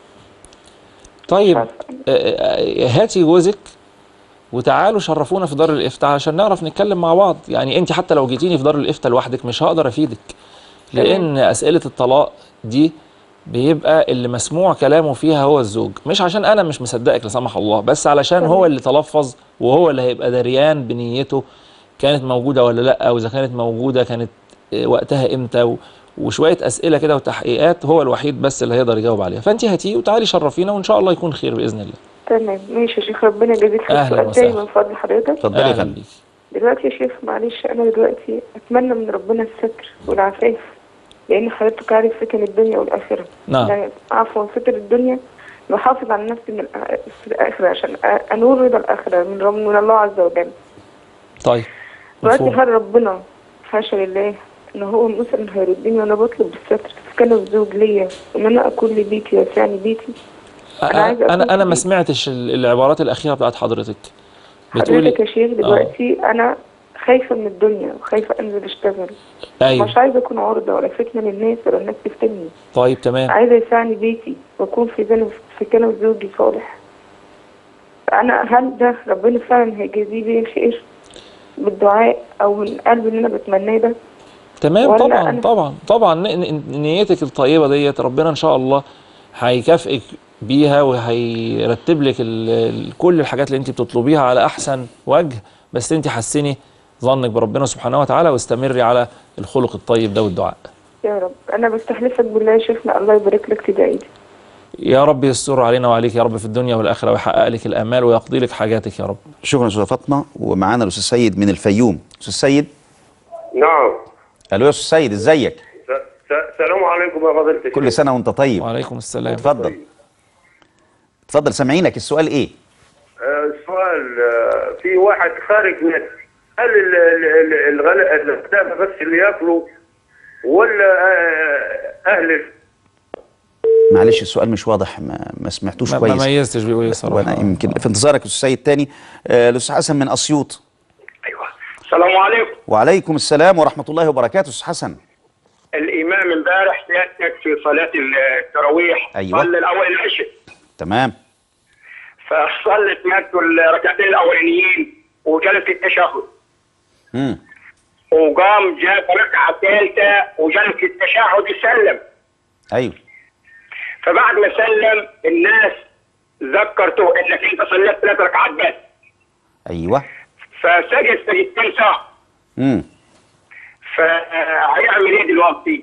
طيب آه، آه، هاتي جوزك وتعالوا شرفونا في دار الافتاء عشان نعرف نتكلم مع بعض يعني انت حتى لو جيتيني في دار الافتاء لوحدك مش هقدر افيدك لان اسئله الطلاق دي بيبقى اللي مسموع كلامه فيها هو الزوج مش عشان انا مش مصدقك لا سمح الله بس علشان هو اللي تلفظ وهو اللي هيبقى دريان بنيته كانت موجوده ولا لا واذا كانت موجوده كانت آه، وقتها امتى و- وشويه اسئله كده وتحقيقات هو الوحيد بس اللي هيقدر يجاوب عليها فانت هاتيه وتعالي شرفينا وان شاء الله يكون خير باذن الله تمام ماشي يا شيخ ربنا يجازيك خير أهلاً سؤال تاني وسهلاً. من فضل حضرتك اتفضلي يا فندم دلوقتي يا شيخ معلش انا دلوقتي اتمنى من ربنا الستر والعفاف لان حضرتك عارف فتن الدنيا والاخره نعم. يعني عفوا فتن الدنيا بحافظ على نفسي من الآ- في الاخره عشان أ- انور رضا الاخره من رب من الله عز وجل طيب دلوقتي مفهوم. هل ربنا حاشا لله ان هو مثلا هيردني وانا بطلب الستر في كان زوج ليا ان انا اكون لي بيتي ويسعني بيتي أنا عايزة انا أكون انا ما في- سمعتش ال- العبارات الاخيره بتاعت حضرتك بتقولي حضرتك يا شيخ دلوقتي انا خايفه من الدنيا وخايفه انزل اشتغل أيوة. مش عايزه اكون عرضه ولا فتنه للناس ولا الناس تفتني طيب تمام عايزه يسعني بيتي واكون في جانب في كلام زوجي صالح انا هل ده ربنا فعلا هيجازيه بيه خير بالدعاء او من قلب اللي انا بتمناه ده تمام ولا طبعا أنا- طبعا طبعا ن- ن- نيتك الطيبه ديت ربنا ان شاء الله هيكافئك بيها وهيرتب لك ال- ال- كل الحاجات اللي انت بتطلبيها على احسن وجه بس انت حسني ظنك بربنا سبحانه وتعالى واستمري على الخلق الطيب ده والدعاء يا رب انا بستحلفك بالله يا شيخنا الله يبارك لك تدعي لي يا رب يستر علينا وعليك يا رب في الدنيا والاخره ويحقق لك الامال ويقضي لك حاجاتك يا رب شكرا استاذه فاطمه ومعانا الاستاذ سيد من الفيوم استاذ سيد نعم الو يا استاذ سيد ازيك س- س- السلام عليكم يا فضيلة الشيخ كل سنه وانت طيب وعليكم السلام اتفضل اتفضل سامعينك السؤال ايه آه، السؤال آه، في واحد خارج نت هل ال- ال- ال- الغلاء الغدامة بس اللي ياكلوا ولا آه، أهل ال- معلش السؤال مش واضح ما, ما سمعتوش ما- كويس ما ميزتش بيقول ايه الصراحه وانا يمكن في انتظارك استاذ سيد تاني آه، الاستاذ حسن من اسيوط السلام عليكم وعليكم السلام ورحمه الله وبركاته استاذ حسن الإمام امبارح سيادتك في صلاة التراويح أيوة. صلى الأول العشاء تمام فصلت سيادته الركعتين الأولانيين وجلس التشهد امم وقام جاب ركعة ثالثة وجلس التشهد يسلم ايوه فبعد ما سلم الناس ذكرته انك انت صليت ثلاث ركعات بس ايوه فسجد سجدتين ساعة امم فهيعمل ايه دلوقتي؟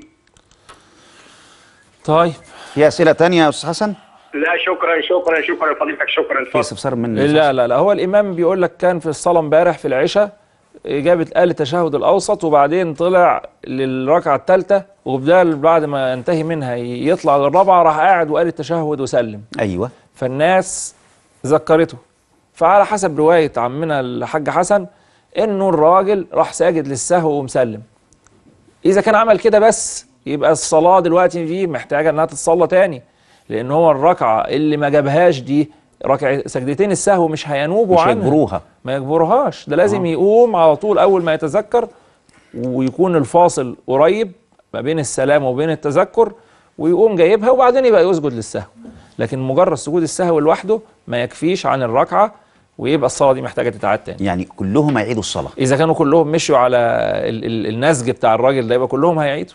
طيب في اسئله تانية يا استاذ حسن لا شكرا شكرا شكرا لفضيلتك شكرا في استفسار من لا لا لا هو الامام بيقول لك كان في الصلاه امبارح في العشاء جابت قال التشهد الاوسط وبعدين طلع للركعه الثالثه وبدال بعد ما ينتهي منها يطلع للرابعه راح قاعد وقال التشهد وسلم ايوه فالناس ذكرته فعلى حسب روايه عمنا الحاج حسن انه الراجل راح ساجد للسهو ومسلم اذا كان عمل كده بس يبقى الصلاه دلوقتي دي محتاجه انها تتصلى تاني لان هو الركعه اللي ما جابهاش دي ركع سجدتين السهو مش هينوبوا مش عنها هيجبروها. ما يجبرهاش ده لازم آه. يقوم على طول اول ما يتذكر ويكون الفاصل قريب ما بين السلام وبين التذكر ويقوم جايبها وبعدين يبقى يسجد للسهو لكن مجرد سجود السهو لوحده ما يكفيش عن الركعه ويبقى الصلاه دي محتاجه تتعاد تاني يعني كلهم هيعيدوا الصلاه اذا كانوا كلهم مشوا على ال ال النسج بتاع الراجل ده يبقى كلهم هيعيدوا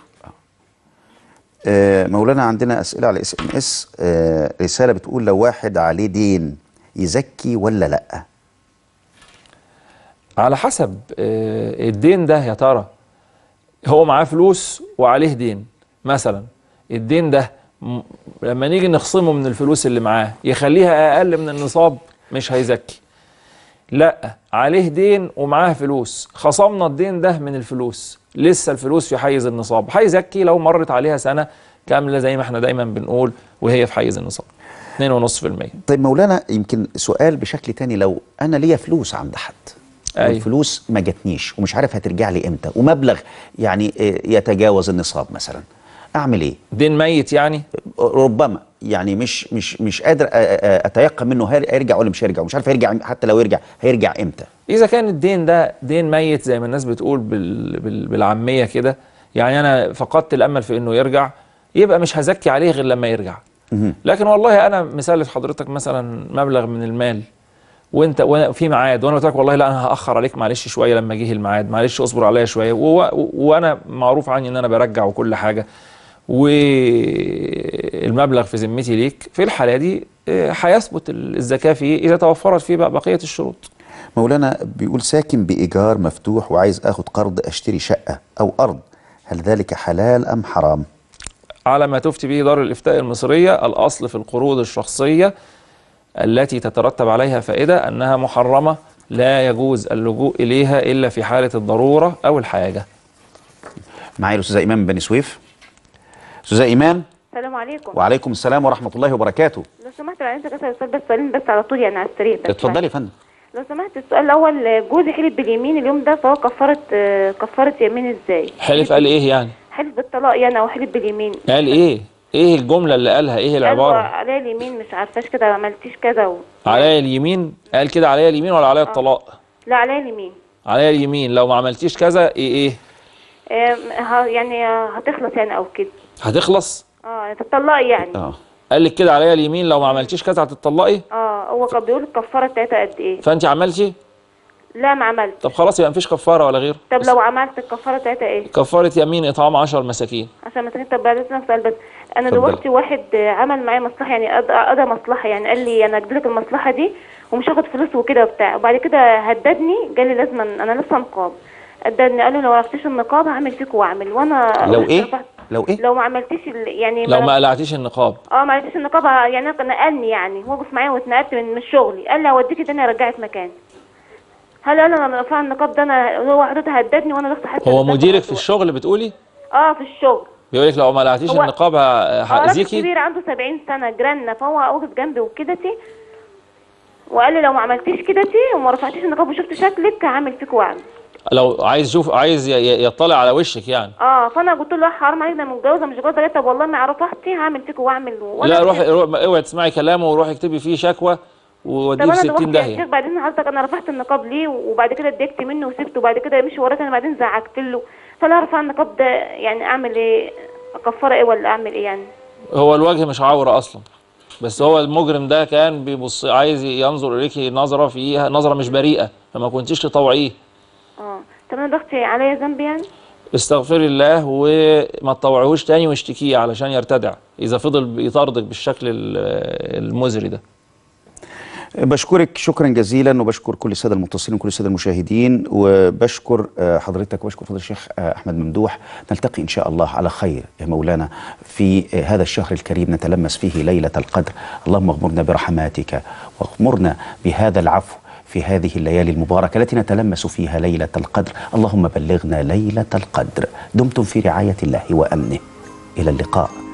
آه، مولانا عندنا اسئله على اس ام اس رساله بتقول لو واحد عليه دين يزكي ولا لا على حسب آه، الدين ده يا ترى هو معاه فلوس وعليه دين مثلا الدين ده م- لما نيجي نخصمه من الفلوس اللي معاه يخليها اقل من النصاب مش هيزكي لا عليه دين ومعاه فلوس خصمنا الدين ده من الفلوس لسه الفلوس في حيز النصاب هيزكي لو مرت عليها سنة كامله زي ما احنا دايما بنقول وهي في حيز النصاب 2.5% طيب مولانا يمكن سؤال بشكل تاني لو انا ليا فلوس عند حد أيوة. والفلوس ما جاتنيش ومش عارف هترجع لي امتى ومبلغ يعني آه، يتجاوز النصاب مثلا اعمل ايه دين ميت يعني ربما يعني مش مش مش قادر أ- أ- اتيقن منه هير- هيرجع ولا مش هيرجع ومش عارف هيرجع حتى لو يرجع هيرجع امتى اذا كان الدين ده دين ميت زي ما الناس بتقول بال... بال... بالعاميه كده يعني انا فقدت الامل في انه يرجع يبقى مش هزكي عليه غير لما يرجع لكن والله انا مثال لحضرتك مثلا مبلغ من المال وانت وانا في ميعاد وانا قلت لك والله لا انا هاخر عليك معلش شويه لما جه الميعاد معلش اصبر عليا شويه و... و... وانا معروف عني ان انا برجع وكل حاجه والمبلغ في ذمتي ليك في الحاله دي آه، هيثبت الزكاه فيه اذا توفرت فيه بقى بقيه الشروط مولانا بيقول ساكن بإيجار مفتوح وعايز أخد قرض أشتري شقة أو أرض هل ذلك حلال أم حرام؟ على ما تفتي به دار الإفتاء المصرية الأصل في القروض الشخصية التي تترتب عليها فائدة أنها محرمة لا يجوز اللجوء إليها إلا في حالة الضرورة أو الحاجة معايا الأستاذة إيمان من بني سويف أستاذة إيمان السلام عليكم وعليكم السلام ورحمة الله وبركاته لو سمحت بعد انت اسال سؤال بس سؤالين بس على طول يعني على السريع بس اتفضلي يا فندم لو سمحت السؤال الاول جوزي حلف باليمين اليوم ده فهو كفاره آه، كفاره يمين ازاي؟ حلف قال إيه يعني حلف بالطلاق يعني او حلف باليمين قال إيه إيه الجملة اللي قالها إيه قال العبارة عليا اليمين مش عارفاش كده ما عملتيش كذا و... عليا اليمين قال كده عليا اليمين ولا عليا الطلاق لا عليا اليمين عليا اليمين لو ما عملتيش كذا إيه إيه آه، ه- يعني آه، هتخلص يعني او كده هتخلص اه تطلقي يعني اه قال لك كده عليا اليمين لو ما عملتيش كذا هتطلقي اه هو كان بيقول الكفاره بتاعتها قد ايه؟ فانت عملتي لا ما عملت طب خلاص يبقى مفيش كفاره ولا غير طب لو عملت الكفاره بتاعتها ايه؟ كفاره يمين اطعام 10 مساكين عشان مثلا طب بعد اذنك سؤال بس انا اتفضلي. دلوقتي واحد آه، عمل معايا مصلحه يعني قضى قضى مصلحه يعني قال لي انا اديلك المصلحه دي ومش هاخد فلوس وكده وبتاع وبعد كده هددني قال لي لازم انا لسه نقاب هددني قال لي لو ما عرفتيش النقاب هعمل فيك واعمل وانا لو إيه؟ رفعت- لو ايه لو ما عملتيش ال- يعني لو ما قلعتيش النقاب اه ما عملتيش النقاب ه- يعني أنا نقلني يعني وقف معايا واتنقلت من من شغلي قال لي هوديكي تاني ارجعك مكان هل انا لما رفع النقاب ده انا هو حضرتك هددني وانا رحت حتى هو مديرك في الشغل بتقولي اه في الشغل بيقول لك لو ما قلعتيش هو- النقاب ه- اه راجل هاذيكي كبير عنده 70 سنه جيراننا فهو واقف جنبي وكدتي وقال لي لو ما عملتيش كدتي وما رفعتيش النقاب وشفت شكلك هعمل فيك واعمل لو عايز يشوف عايز ي- ي- يطلع على وشك يعني اه فانا قلت له حرام عليك ده متجوزه مش جوازه طب والله ما رفعتي هعمل فيك واعمل وأنا لا مش- روحي روح اوعي تسمعي كلامه وروحي اكتبي فيه شكوى طب ووديه انا في 60 دلوقتي يا داهيه شيخ بعدين حضرتك انا رفعت النقاب ليه وبعد كده اتضايقت منه وسبته وبعد كده مشي وراك انا بعدين زعقت له فلا ارفع النقاب ده يعني اعمل ايه كفاره ايه ولا اعمل ايه يعني هو الوجه مش عوره اصلا بس هو المجرم ده كان بيبص عايز ينظر اليكي نظره فيها نظره مش بريئه فما كنتيش تطوعيه اه طب انا ضغطي عليا ذنب يعني استغفري الله وما تطوعيهوش تاني واشتكيه علشان يرتدع اذا فضل يطاردك بالشكل ال- المزري ده بشكرك شكرا جزيلا وبشكر كل الساده المتصلين وكل الساده المشاهدين وبشكر آه، حضرتك وبشكر فضل الشيخ آه، احمد ممدوح نلتقي ان شاء الله على خير يا مولانا في آه، هذا الشهر الكريم نتلمس فيه ليله القدر اللهم اغمرنا برحماتك واغمرنا بهذا العفو في هذه الليالي المباركه التي نتلمس فيها ليله القدر اللهم بلغنا ليله القدر دمتم في رعايه الله وامنه الى اللقاء